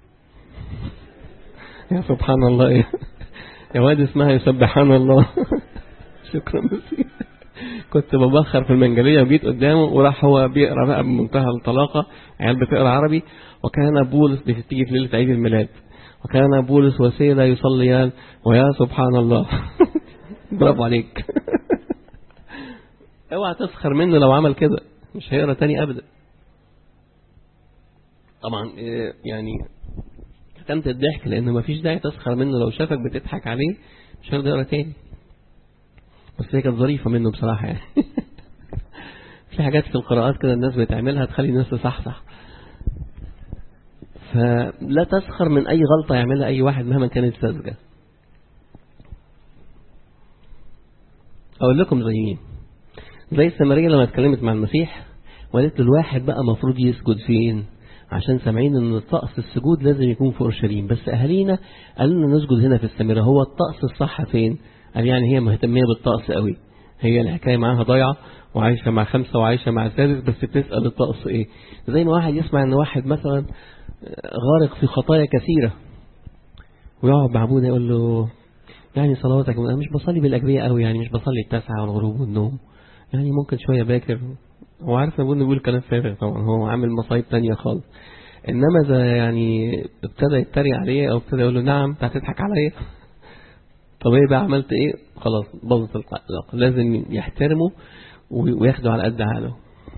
يا سبحان الله ايه يا واد اسمها يسبحان الله شكرا مسيح كنت ببخر في المنجلية وجيت قدامه وراح هو بيقرا بقى بمنتهى الطلاقة عيال بتقرا عربي وكان بولس بتيجي في ليلة عيد الميلاد وكان بولس وسيلة يصليان ويا سبحان الله برافو عليك اوعى تسخر منه لو عمل كده مش هيقرا تاني ابدا طبعا يعني ختمت الضحك لان مفيش داعي تسخر منه لو شافك بتضحك عليه مش هيقدر يقرا تاني بس هي كانت ظريفه منه بصراحه يعني في حاجات في القراءات كده الناس بتعملها تخلي الناس تصحصح فلا تسخر من أي غلطة يعملها أي واحد مهما كانت ساذجة أقول لكم زي مين زي السامرية لما اتكلمت مع المسيح وقالت له الواحد بقى مفروض يسجد فين عشان سامعين ان طقس السجود لازم يكون في اورشليم بس اهالينا قالوا لنا نسجد هنا في السامرة هو الطقس الصح فين قال يعني هي مهتمية بالطقس قوي هي الحكاية معاها ضايعة وعايشة مع خمسة وعايشة مع سادس بس بتسأل الطقس ايه زي ما واحد يسمع ان واحد مثلا غارق في خطايا كثيرة ويقعد مع ابونا يقول له يعني صلواتك انا مش بصلي بالاجبيه قوي يعني مش بصلي التاسعه والغروب والنوم يعني ممكن شويه باكر هو عارف ابونا بيقول كلام فارغ طبعا هو عامل مصايب تانية خالص انما اذا يعني ابتدى يتريق عليه او ابتدى يقول له نعم انت هتضحك عليا طب ايه بقى عملت ايه خلاص باظت العلاقه لازم يحترمه وياخده على قد عقله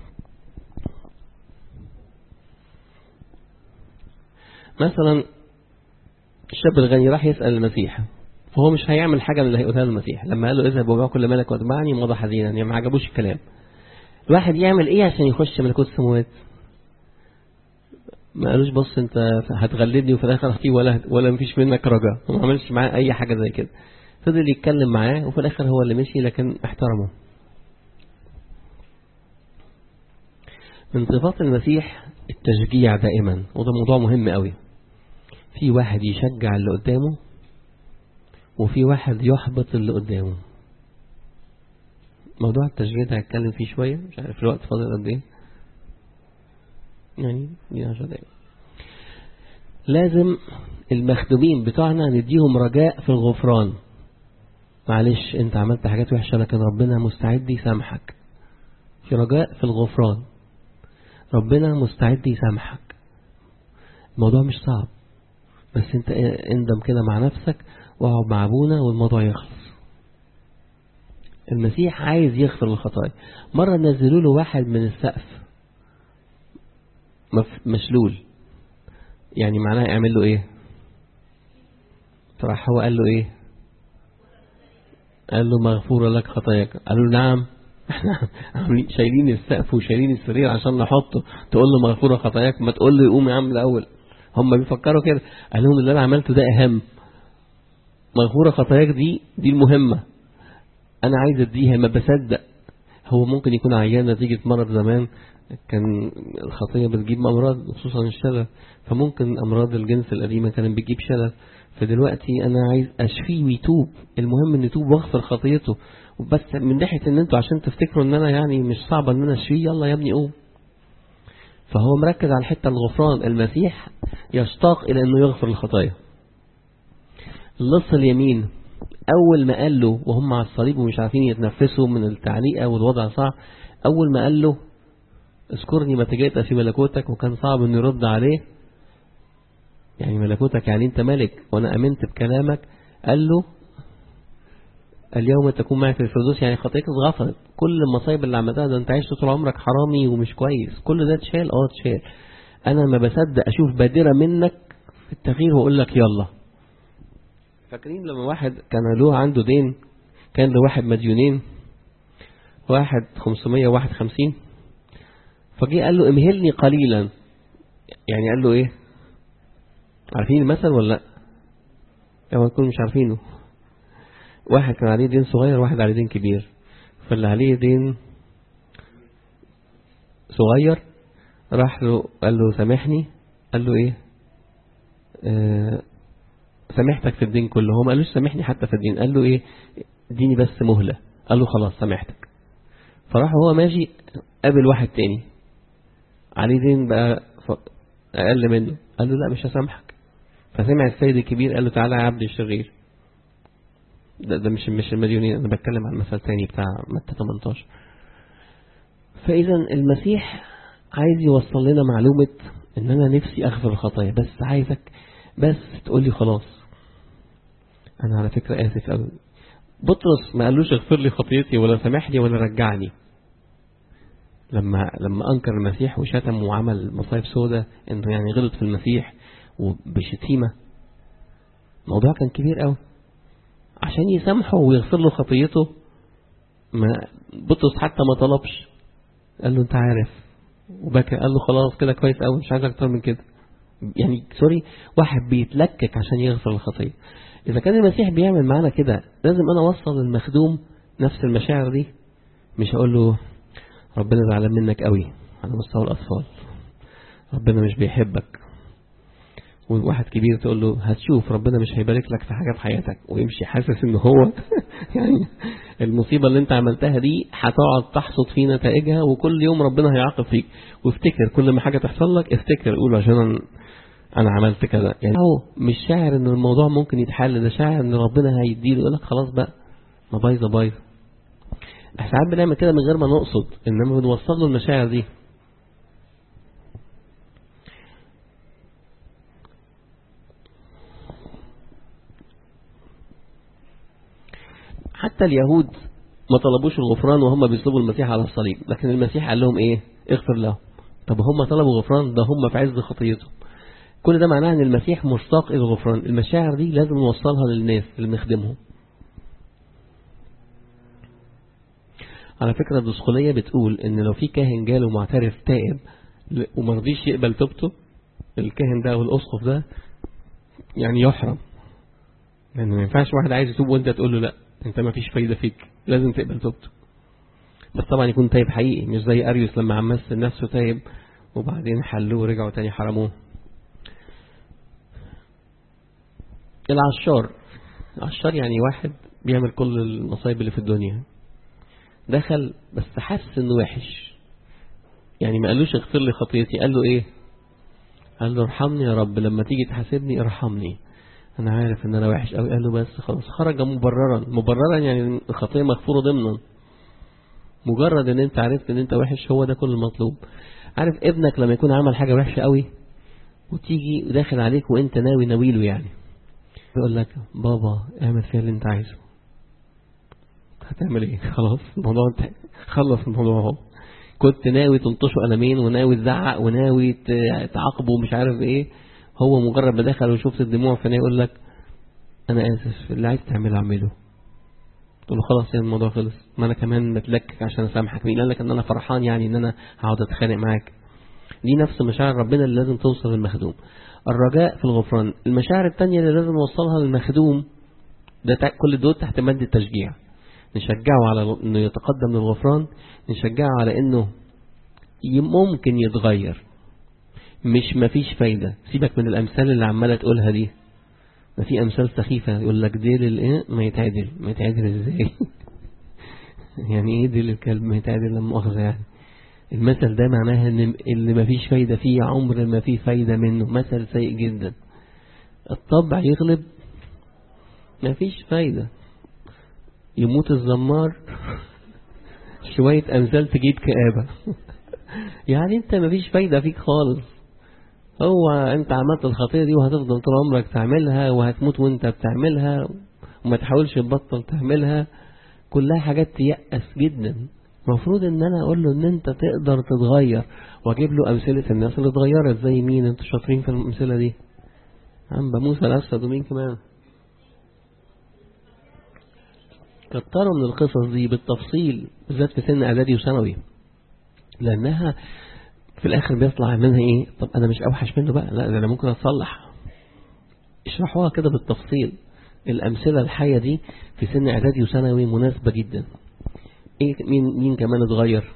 مثلا الشاب الغني راح يسأل المسيح فهو مش هيعمل حاجة من اللي هيقولها المسيح لما قال له اذهب وبيع كل مالك واتبعني مضى حزينا يعني ما عجبوش الكلام الواحد يعمل ايه عشان يخش ملكوت السماوات ما قالوش بص انت هتغلبني وفي الاخر هتيجي ولا ولا مفيش منك رجاء ما عملش معاه اي حاجة زي كده فضل يتكلم معاه وفي الاخر هو اللي مشي لكن احترمه من صفات المسيح التشجيع دائما وده موضوع مهم قوي في واحد يشجع اللي قدامه وفي واحد يحبط اللي قدامه موضوع التشجيع ده هتكلم فيه شوية مش عارف الوقت فاضل قد ايه يعني دي عشر دقايق لازم المخدومين بتوعنا نديهم رجاء في الغفران معلش انت عملت حاجات وحشة لكن ربنا مستعد يسامحك في رجاء في الغفران ربنا مستعد يسامحك الموضوع مش صعب بس انت اندم كده مع نفسك واقعد مع ابونا والموضوع يخلص المسيح عايز يغفر الخطايا مرة نزلوا له واحد من السقف مشلول يعني معناها يعمل له ايه فراح هو قال له ايه قال له مغفورة لك خطاياك قال له نعم احنا عاملين شايلين السقف وشايلين السرير عشان نحطه تقول له مغفورة خطاياك ما تقول له يقوم يا عم الاول هم بيفكروا كده قال لهم اللي انا عملته ده اهم مغفورة خطاياك دي دي المهمة انا عايز اديها ما بصدق هو ممكن يكون عيان نتيجة مرض زمان كان الخطية بتجيب أمراض خصوصا الشلل فممكن أمراض الجنس القديمة كانت بتجيب شلل فدلوقتي أنا عايز أشفيه ويتوب المهم إن يتوب واغفر خطيته بس من ناحية إن أنتوا عشان تفتكروا إن أنا يعني مش صعبة إن أنا أشفيه يلا يا ابني قوم فهو مركز على الحتة الغفران المسيح يشتاق إلى إنه يغفر الخطايا اللص اليمين أول ما قال له وهم على الصليب ومش عارفين يتنفسوا من التعليقة والوضع صعب أول ما قال له اذكرني متى جئت في ملكوتك وكان صعب انه يرد عليه يعني ملكوتك يعني انت ملك وانا امنت بكلامك قال له اليوم تكون معي في الفردوس يعني خطيئتك اتغفرت كل المصايب اللي عملتها ده انت عشت طول عمرك حرامي ومش كويس كل ده اتشال اه اتشال انا ما بصدق اشوف بادرة منك في التغيير واقول لك يلا فاكرين لما واحد كان له عنده دين كان له واحد مديونين واحد 551 فجي قال له امهلني قليلا يعني قال له ايه عارفين المثل ولا لا اوعى تكونوا مش عارفينه واحد كان عليه دين صغير واحد عليه دين كبير فاللي عليه دين صغير راح له قال له سامحني قال له ايه آه سامحتك في الدين كله هو ما قالوش سامحني حتى في الدين قال له ايه اديني بس مهلة قال له خلاص سامحتك فراح هو ماشي قابل واحد تاني عليه دين بقى اقل منه قال له لا مش هسامحك فسمع السيد الكبير قال له تعالى يا عبد الشرير ده, ده مش مش المديونين انا بتكلم عن مثل تاني بتاع متى 18 فاذا المسيح عايز يوصل لنا معلومة ان انا نفسي اغفر الخطايا بس عايزك بس تقول لي خلاص انا على فكرة اسف قوي بطرس ما قالوش اغفر لي خطيتي ولا سامحني ولا رجعني لما لما انكر المسيح وشتم وعمل مصايب سودة انه يعني غلط في المسيح وبشتيمة الموضوع كان كبير قوي عشان يسامحه ويغفر له خطيته ما بطرس حتى ما طلبش قال له انت عارف وبكى قال له خلاص كده كويس قوي مش عايز اكتر من كده يعني سوري واحد بيتلكك عشان يغفر الخطيه اذا كان المسيح بيعمل معانا كده لازم انا اوصل للمخدوم نفس المشاعر دي مش هقول له ربنا زعلان منك قوي على مستوى الاطفال ربنا مش بيحبك وواحد كبير تقول له هتشوف ربنا مش هيبارك لك في حاجة في حياتك ويمشي حاسس ان هو يعني المصيبة اللي انت عملتها دي هتقعد تحصد في نتائجها وكل يوم ربنا هيعاقب فيك وافتكر كل ما حاجة تحصل لك افتكر قول عشان انا عملت كذا يعني هو مش شاعر ان الموضوع ممكن يتحل ده شاعر ان ربنا هيديله يقول لك خلاص بقى ما بايظه بايظه ساعات بنعمل كده من غير ما نقصد انما بنوصل له المشاعر دي حتى اليهود ما طلبوش الغفران وهم بيصلبوا المسيح على الصليب لكن المسيح قال لهم ايه اغفر لهم طب هم طلبوا غفران ده هم في عز خطيتهم كل ده معناه ان المسيح مشتاق الى الغفران المشاعر دي لازم نوصلها للناس اللي بنخدمهم على فكرة الدسقلية بتقول ان لو في كاهن جاله معترف تائب ومرضيش يقبل توبته الكاهن ده او الاسقف ده يعني يحرم لان ما ينفعش واحد عايز يتوب وانت تقول له لا انت ما فيش فايدة فيك لازم تقبل توبته بس طبعا يكون تايب حقيقي مش زي اريوس لما عم مثل نفسه تايب وبعدين حلوه ورجعوا تاني حرموه العشار العشار يعني واحد بيعمل كل المصايب اللي في الدنيا دخل بس حس انه وحش يعني ما قالوش اغفر لي خطيتي قال له ايه قال له ارحمني يا رب لما تيجي تحاسبني ارحمني انا عارف ان انا وحش قوي قال له بس خلاص خرج مبررا مبررا يعني الخطيه مغفوره ضمنا مجرد ان انت عرفت ان انت وحش هو ده كل المطلوب عارف ابنك لما يكون عمل حاجه وحشه قوي وتيجي داخل عليك وانت ناوي ناويله يعني يقول لك بابا اعمل فيها اللي انت عايزه هتعمل ايه خلاص الموضوع انت خلص الموضوع اهو كنت ناوي تلطشه قلمين وناوي تزعق وناوي تعاقبه ومش عارف ايه هو مجرد ما دخل وشفت الدموع فانا يقول لك انا اسف اللي عايز تعمله اعمله تقول له خلاص يعني الموضوع خلص ما انا كمان بتلكك عشان اسامحك مين قال لك ان انا فرحان يعني ان انا هقعد اتخانق معاك دي نفس مشاعر ربنا اللي لازم توصل للمخدوم الرجاء في الغفران المشاعر التانية اللي لازم نوصلها للمخدوم ده كل دول تحت مادة التشجيع نشجعه على انه يتقدم للغفران نشجعه على انه ممكن يتغير مش مفيش فايدة سيبك من الامثال اللي عمالة تقولها دي ما في امثال سخيفة يقول لك ديل الايه ما يتعدل ما يتعدل ازاي يعني ايه ديل الكلب ما يتعدل لما مؤاخذة يعني المثل ده معناها ان اللي ما فيش فايدة فيه عمر ما فيه فايدة منه مثل سيء جدا الطبع يغلب ما فيش فايدة يموت الزمار شوية أمثال تجيب كآبة يعني انت ما فيش فايدة فيك خالص هو انت عملت الخطية دي وهتفضل طول عمرك تعملها وهتموت وانت بتعملها وما تحاولش تبطل تعملها كلها حاجات تيأس جدا المفروض ان انا اقول له ان انت تقدر تتغير واجيب له امثله الناس اللي اتغيرت زي مين انتوا شاطرين في الامثله دي عم موسى الاسد ومين كمان كتروا من القصص دي بالتفصيل بالذات في سن اعدادي وثانوي لانها في الاخر بيطلع منها ايه طب انا مش اوحش منه بقى لا ده انا ممكن اتصلح اشرحوها كده بالتفصيل الامثله الحيه دي في سن اعدادي وثانوي مناسبه جدا ايه مين مين كمان اتغير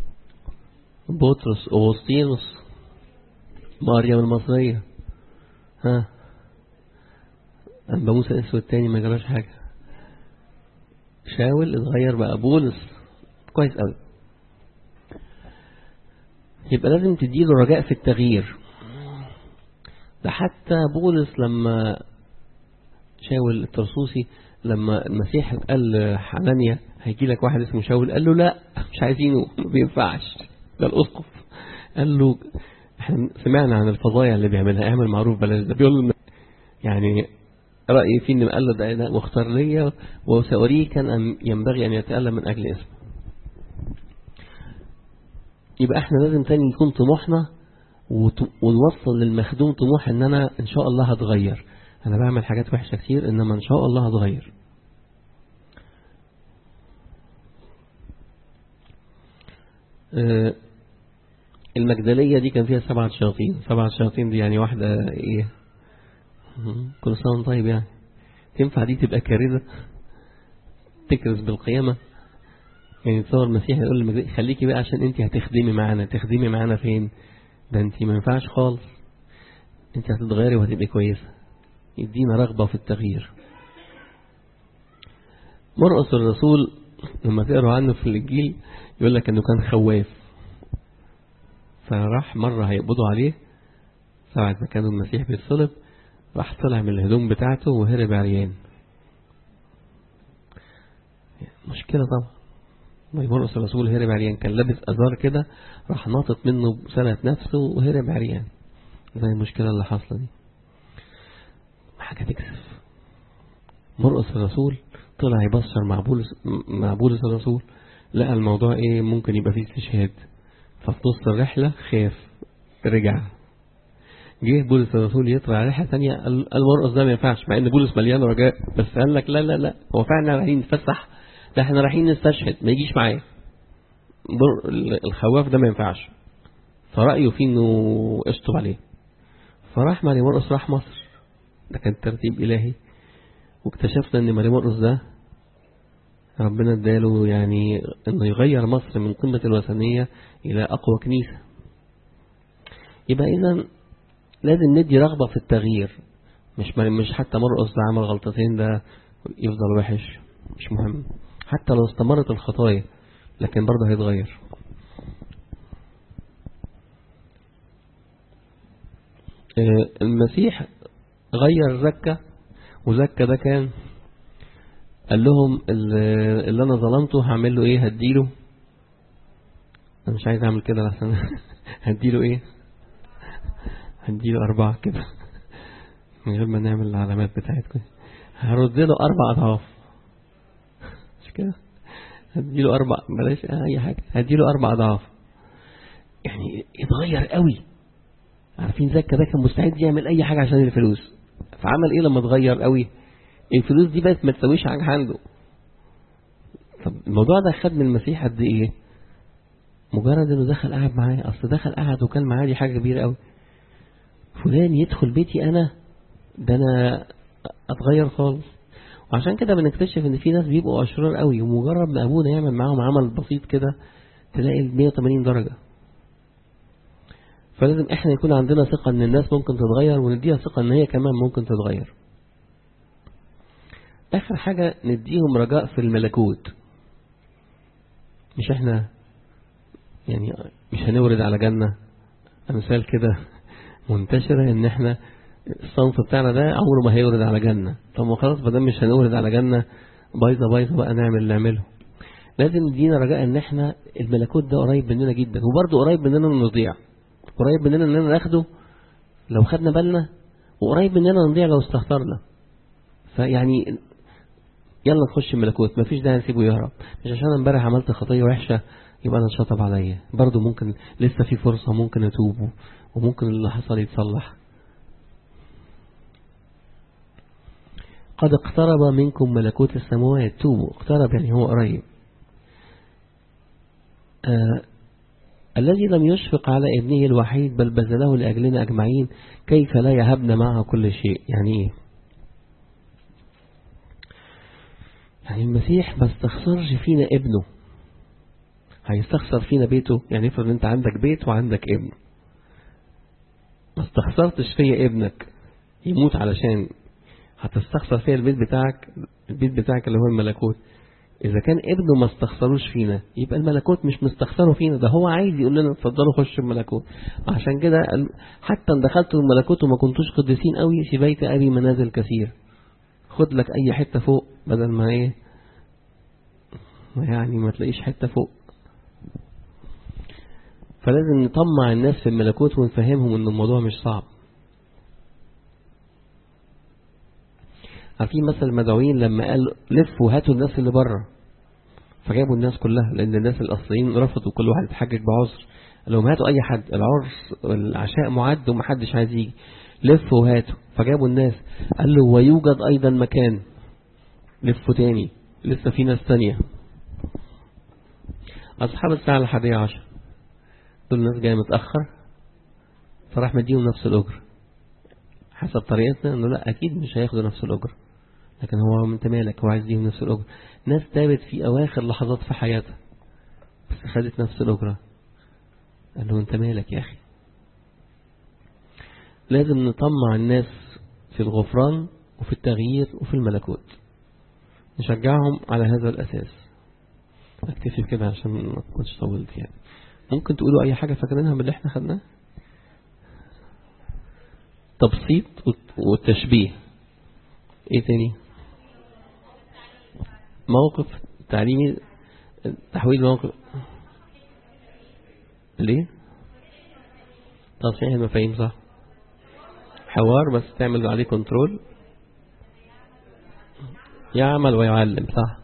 بطرس اوغسطينوس مريم المصريه ها أنبا موسى الأسود التاني ما جراش حاجة شاول اتغير بقى بولس كويس قوي يبقى لازم تديله رجاء في التغيير ده حتى بولس لما شاول الترسوسي لما المسيح قال حنانيا هيجي لك واحد اسمه شاول قال له لا مش عايزينه ما بينفعش ده الاسقف قال له احنا سمعنا عن الفضايع اللي بيعملها اعمل معروف بلاش ده بيقول له يعني رأيي فيه ان قال له ده, ده مختار ليا وسأريه كان أن ينبغي أن يتألم من أجل اسمه يبقى احنا لازم تاني يكون طموحنا ونوصل للمخدوم طموح ان انا ان شاء الله هتغير انا بعمل حاجات وحشة كتير انما ان شاء الله هتغير اه المجدلية دي كان فيها سبعة شياطين سبعة شياطين دي يعني واحدة ايه كل سنة طيب يعني تنفع دي تبقى كارثة تكرز بالقيامة يعني تصور المسيح يقول للمجدلية خليكي بقى عشان انت هتخدمي معانا تخدمي معانا فين ده انت ما ينفعش خالص انت هتتغيري وهتبقي كويسة يدينا رغبة في التغيير مرقس الرسول لما تقروا عنه في الإنجيل يقول لك انه كان خواف فراح مرة هيقبضوا عليه ساعة ما كانوا المسيح بيتصلب راح طلع من الهدوم بتاعته وهرب عريان مشكلة طبعا مرقس الرسول هرب عريان كان لابس أزار كده راح ناطط منه سنة نفسه وهرب عريان زي المشكلة اللي حاصلة دي حاجة تكسف مرقس الرسول طلع يبصر مع بولس مع بولس الرسول لقى الموضوع ايه ممكن يبقى فيه استشهاد ففي نص الرحلة خاف رجع جه بولس الرسول يطلع رحلة تانية قال مرقس ده ما ينفعش مع ان بولس مليان رجاء بس قال لك لا لا لا هو فعلا رايحين نتفسح ده احنا رايحين نستشهد ما يجيش معايا الخواف ده ما ينفعش فرأيه فيه انه اشطب عليه فراح ماري مرقس راح مصر ده كان ترتيب إلهي واكتشفنا ان ماري مرقس ده ربنا اداله يعني انه يغير مصر من قمة الوثنية الى اقوى كنيسة يبقى اذا لازم ندي رغبة في التغيير مش مش حتى مرقص ده عمل غلطتين ده يفضل وحش مش مهم حتى لو استمرت الخطايا لكن برضه هيتغير المسيح غير زكا وزكا ده كان قال لهم اللي انا ظلمته هعمل له ايه هديله انا مش عايز اعمل كده لحسن هديله ايه هديله اربعة كده من غير ما نعمل العلامات بتاعتكم هرد له اربع اضعاف مش كده هديله اربع بلاش اي حاجة هديله اربع اضعاف يعني اتغير قوي عارفين زكا ده كان مستعد يعمل اي حاجة عشان الفلوس فعمل ايه لما اتغير قوي الفلوس دي بقت ما تسويش حاجة عنده طب الموضوع ده خد من المسيح قد ايه مجرد انه دخل قعد معايا اصل دخل قعد وكان معايا دي حاجة كبيرة قوي فلان يدخل بيتي انا ده انا اتغير خالص وعشان كده بنكتشف ان في ناس بيبقوا اشرار قوي ومجرد ما ابونا يعمل معاهم عمل بسيط كده تلاقي ال 180 درجة فلازم احنا يكون عندنا ثقة ان الناس ممكن تتغير ونديها ثقة ان هي كمان ممكن تتغير اخر حاجة نديهم رجاء في الملكوت مش احنا يعني مش هنورد على جنة امثال كده منتشرة ان احنا الصنف بتاعنا ده عمره ما هيورد على جنة طب ما خلاص بدل مش هنورد على جنة بايظة بايظة بقى نعمل اللي نعمله لازم ندينا رجاء ان احنا الملكوت ده قريب مننا جدا وبرضه قريب مننا نضيع قريب مننا اننا ناخده لو خدنا بالنا وقريب مننا نضيع لو استهترنا فيعني يلا نخش الملكوت مفيش داعي نسيبه يهرب مش عشان امبارح عملت خطية وحشة يبقى انا اتشطب عليا برضه ممكن لسه في فرصة ممكن اتوب وممكن اللي حصل يتصلح قد اقترب منكم ملكوت السماوات توبوا اقترب يعني هو قريب آه الذي لم يشفق على ابنه الوحيد بل بذله لأجلنا أجمعين كيف لا يهبنا معه كل شيء يعني ايه يعني المسيح ما استخسرش فينا ابنه هيستخسر فينا بيته يعني افرض انت عندك بيت وعندك ابن ما استخسرتش فيا ابنك يموت علشان هتستخسر فيا البيت بتاعك البيت بتاعك اللي هو الملكوت إذا كان ابنه ما استخسروش فينا يبقى الملكوت مش مستخسره فينا ده هو عايز يقول لنا اتفضلوا خشوا الملكوت عشان كده حتى ان دخلتوا الملكوت وما كنتوش قديسين قوي في بيت أبي منازل كثير خد لك أي حتة فوق بدل ما إيه يعني ما تلاقيش حتة فوق فلازم نطمع الناس في الملكوت ونفهمهم ان الموضوع مش صعب عارفين مثل المدعوين لما قال لفوا هاتوا الناس اللي بره فجابوا الناس كلها لان الناس الاصليين رفضوا كل واحد يتحجج بعذر قال لهم هاتوا اي حد العرس العشاء معد ومحدش عايز يجي لفوا وهاتوا فجابوا الناس قال له ويوجد ايضا مكان لفوا تاني لسه في ناس تانية اصحاب الساعة الحادية عشر دول الناس جاية متأخر فراح مديهم نفس الأجر حسب طريقتنا انه لا اكيد مش هياخدوا نفس الأجر لكن هو انت مالك هو عايز يديهم نفس الأجر ناس تابت في اواخر لحظات في حياتها بس خدت نفس الأجرة قال له انت مالك يا اخي لازم نطمع الناس في الغفران وفي التغيير وفي الملكوت نشجعهم على هذا الأساس اكتفي كده عشان ما تكونش طولت يعني ممكن تقولوا اي حاجة فاكرينها من اللي احنا خدناه تبسيط والتشبيه ايه تاني موقف تعليمي تحويل موقف ليه تصحيح المفاهيم صح حوار بس تعمل عليه كنترول يعمل ويعلم صح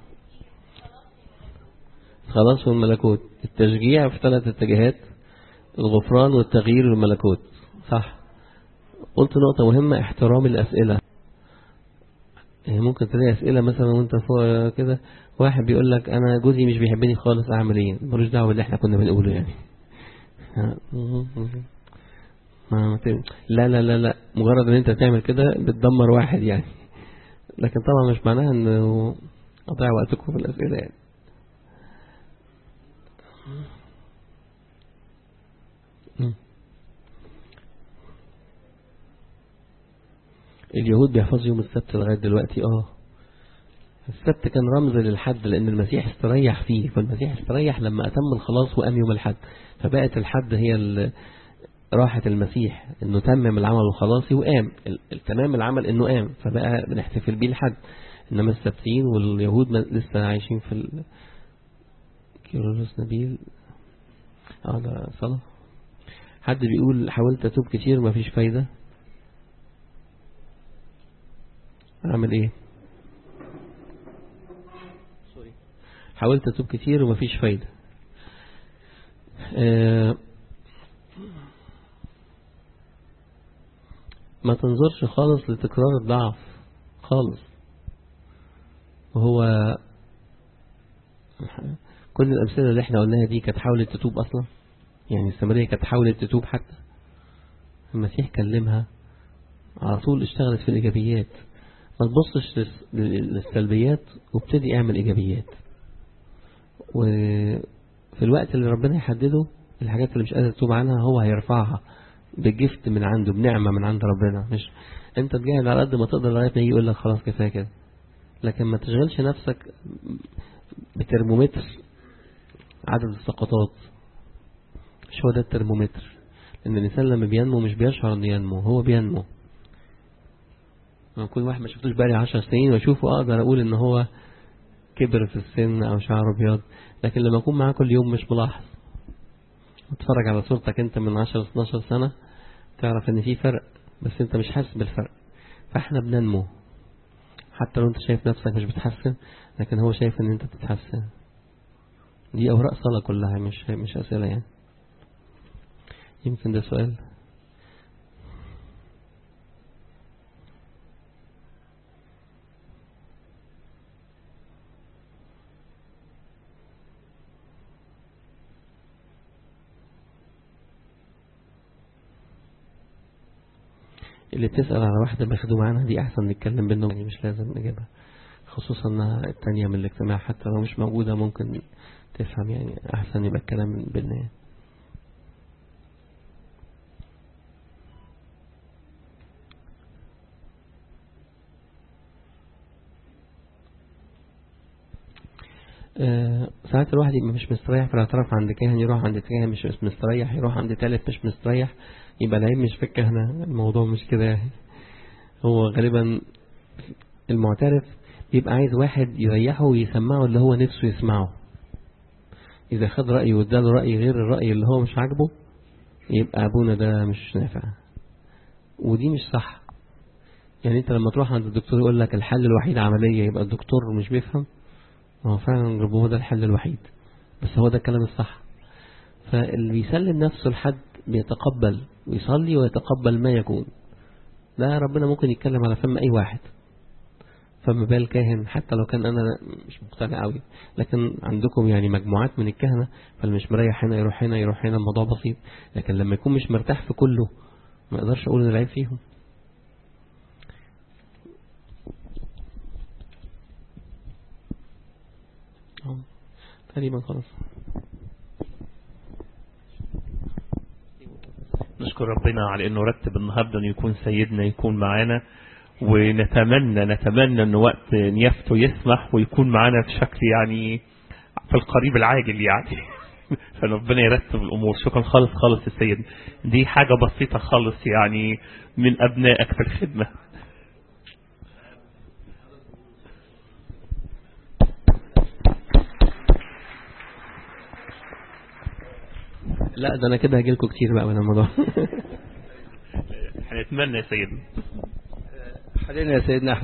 خلاص والملكوت التشجيع في ثلاث اتجاهات الغفران والتغيير والملكوت صح قلت نقطة مهمة احترام الأسئلة يعني ممكن تلاقي أسئلة مثلا وانت فوق كده واحد بيقول لك أنا جوزي مش بيحبني خالص أعمل إيه ملوش دعوة باللي احنا كنا بنقوله يعني ما لا لا لا لا مجرد ان انت تعمل كده بتدمر واحد يعني لكن طبعا مش معناها انه اضيع وقتكم في الاسئله يعني اليهود بيحفظوا يوم السبت لغاية دلوقتي اه السبت كان رمز للحد لأن المسيح استريح فيه فالمسيح استريح لما أتم الخلاص وقام يوم الحد فبقت الحد هي راحة المسيح انه تمم العمل الخلاصي وقام التمام العمل انه قام فبقى بنحتفل بيه الحد انما السبتين واليهود لسه عايشين في ال... كيرلس نبيل اه ده صلاة حد بيقول حاولت اتوب كتير مفيش فايدة اعمل ايه سوري حاولت اتوب كتير ومفيش فايدة آه ما تنظرش خالص لتكرار الضعف خالص وهو كل الأمثلة اللي احنا قلناها دي كانت حاولت تتوب أصلا يعني السامرية كانت حاولت تتوب حتى المسيح كلمها على طول اشتغلت في الإيجابيات ما تبصش للسلبيات وابتدي اعمل إيجابيات وفي الوقت اللي ربنا يحدده الحاجات اللي مش قادر تتوب عنها هو هيرفعها بجفت من عنده بنعمة من عند ربنا مش انت تجاهد على قد ما تقدر لغاية ما يجي يقول لك خلاص كفاية كده لكن ما تشغلش نفسك بترمومتر عدد السقطات مش هو ده الترمومتر لان الانسان لما بينمو مش بيشعر انه ينمو هو بينمو كل واحد ما شفتوش بقالي عشر سنين واشوفه اقدر اقول ان هو كبر في السن او شعره ابيض لكن لما اكون معاه كل يوم مش ملاحظ وتتفرج على صورتك انت من 10 12 سنة تعرف ان في فرق بس انت مش حاسس بالفرق فاحنا بننمو حتى لو انت شايف نفسك مش بتحسن لكن هو شايف ان انت بتتحسن دي اوراق صلاة كلها مش مش اسئلة يعني يمكن ده سؤال اللي بتسأل على واحدة مخدومة عنها دي أحسن نتكلم بينهم يعني مش لازم نجيبها خصوصا انها التانية من الاجتماع حتى لو مش موجودة ممكن تفهم يعني أحسن يبقى الكلام بينا يعني. أه ساعات الواحد يبقى مش مستريح في الاعتراف عند كاهن يروح عند كاهن مش مستريح يروح عند تالت مش مستريح يبقى العيب مش في الكهنة الموضوع مش كده يعني هو غالبا المعترف بيبقى عايز واحد يريحه ويسمعه اللي هو نفسه يسمعه إذا خد رأيه واداله رأي غير الرأي اللي هو مش عاجبه يبقى أبونا ده مش نافع ودي مش صح يعني انت لما تروح عند الدكتور يقول لك الحل الوحيد عملية يبقى الدكتور مش بيفهم هو فعلا هو ده الحل الوحيد بس هو ده الكلام الصح فاللي بيسلم نفسه لحد بيتقبل ويصلي ويتقبل ما يكون ده ربنا ممكن يتكلم على فم أي واحد فما بال كاهن حتى لو كان أنا مش مقتنع قوي لكن عندكم يعني مجموعات من الكهنة فاللي مش مريح هنا يروح هنا يروح هنا الموضوع بسيط لكن لما يكون مش مرتاح في كله ما اقدرش أقول إن العيب فيهم تقريبا خلاص نشكر ربنا على انه رتب النهارده انه يكون سيدنا يكون معانا ونتمنى نتمنى ان وقت نيافته يسمح ويكون معانا بشكل يعني في القريب العاجل يعني فربنا يرتب الامور شكرا خالص خالص يا سيدنا دي حاجه بسيطه خالص يعني من ابنائك في الخدمه لا ده انا كده هجي لكم كتير بقى من الموضوع هنتمنى يا سيدنا حاليا يا سيدنا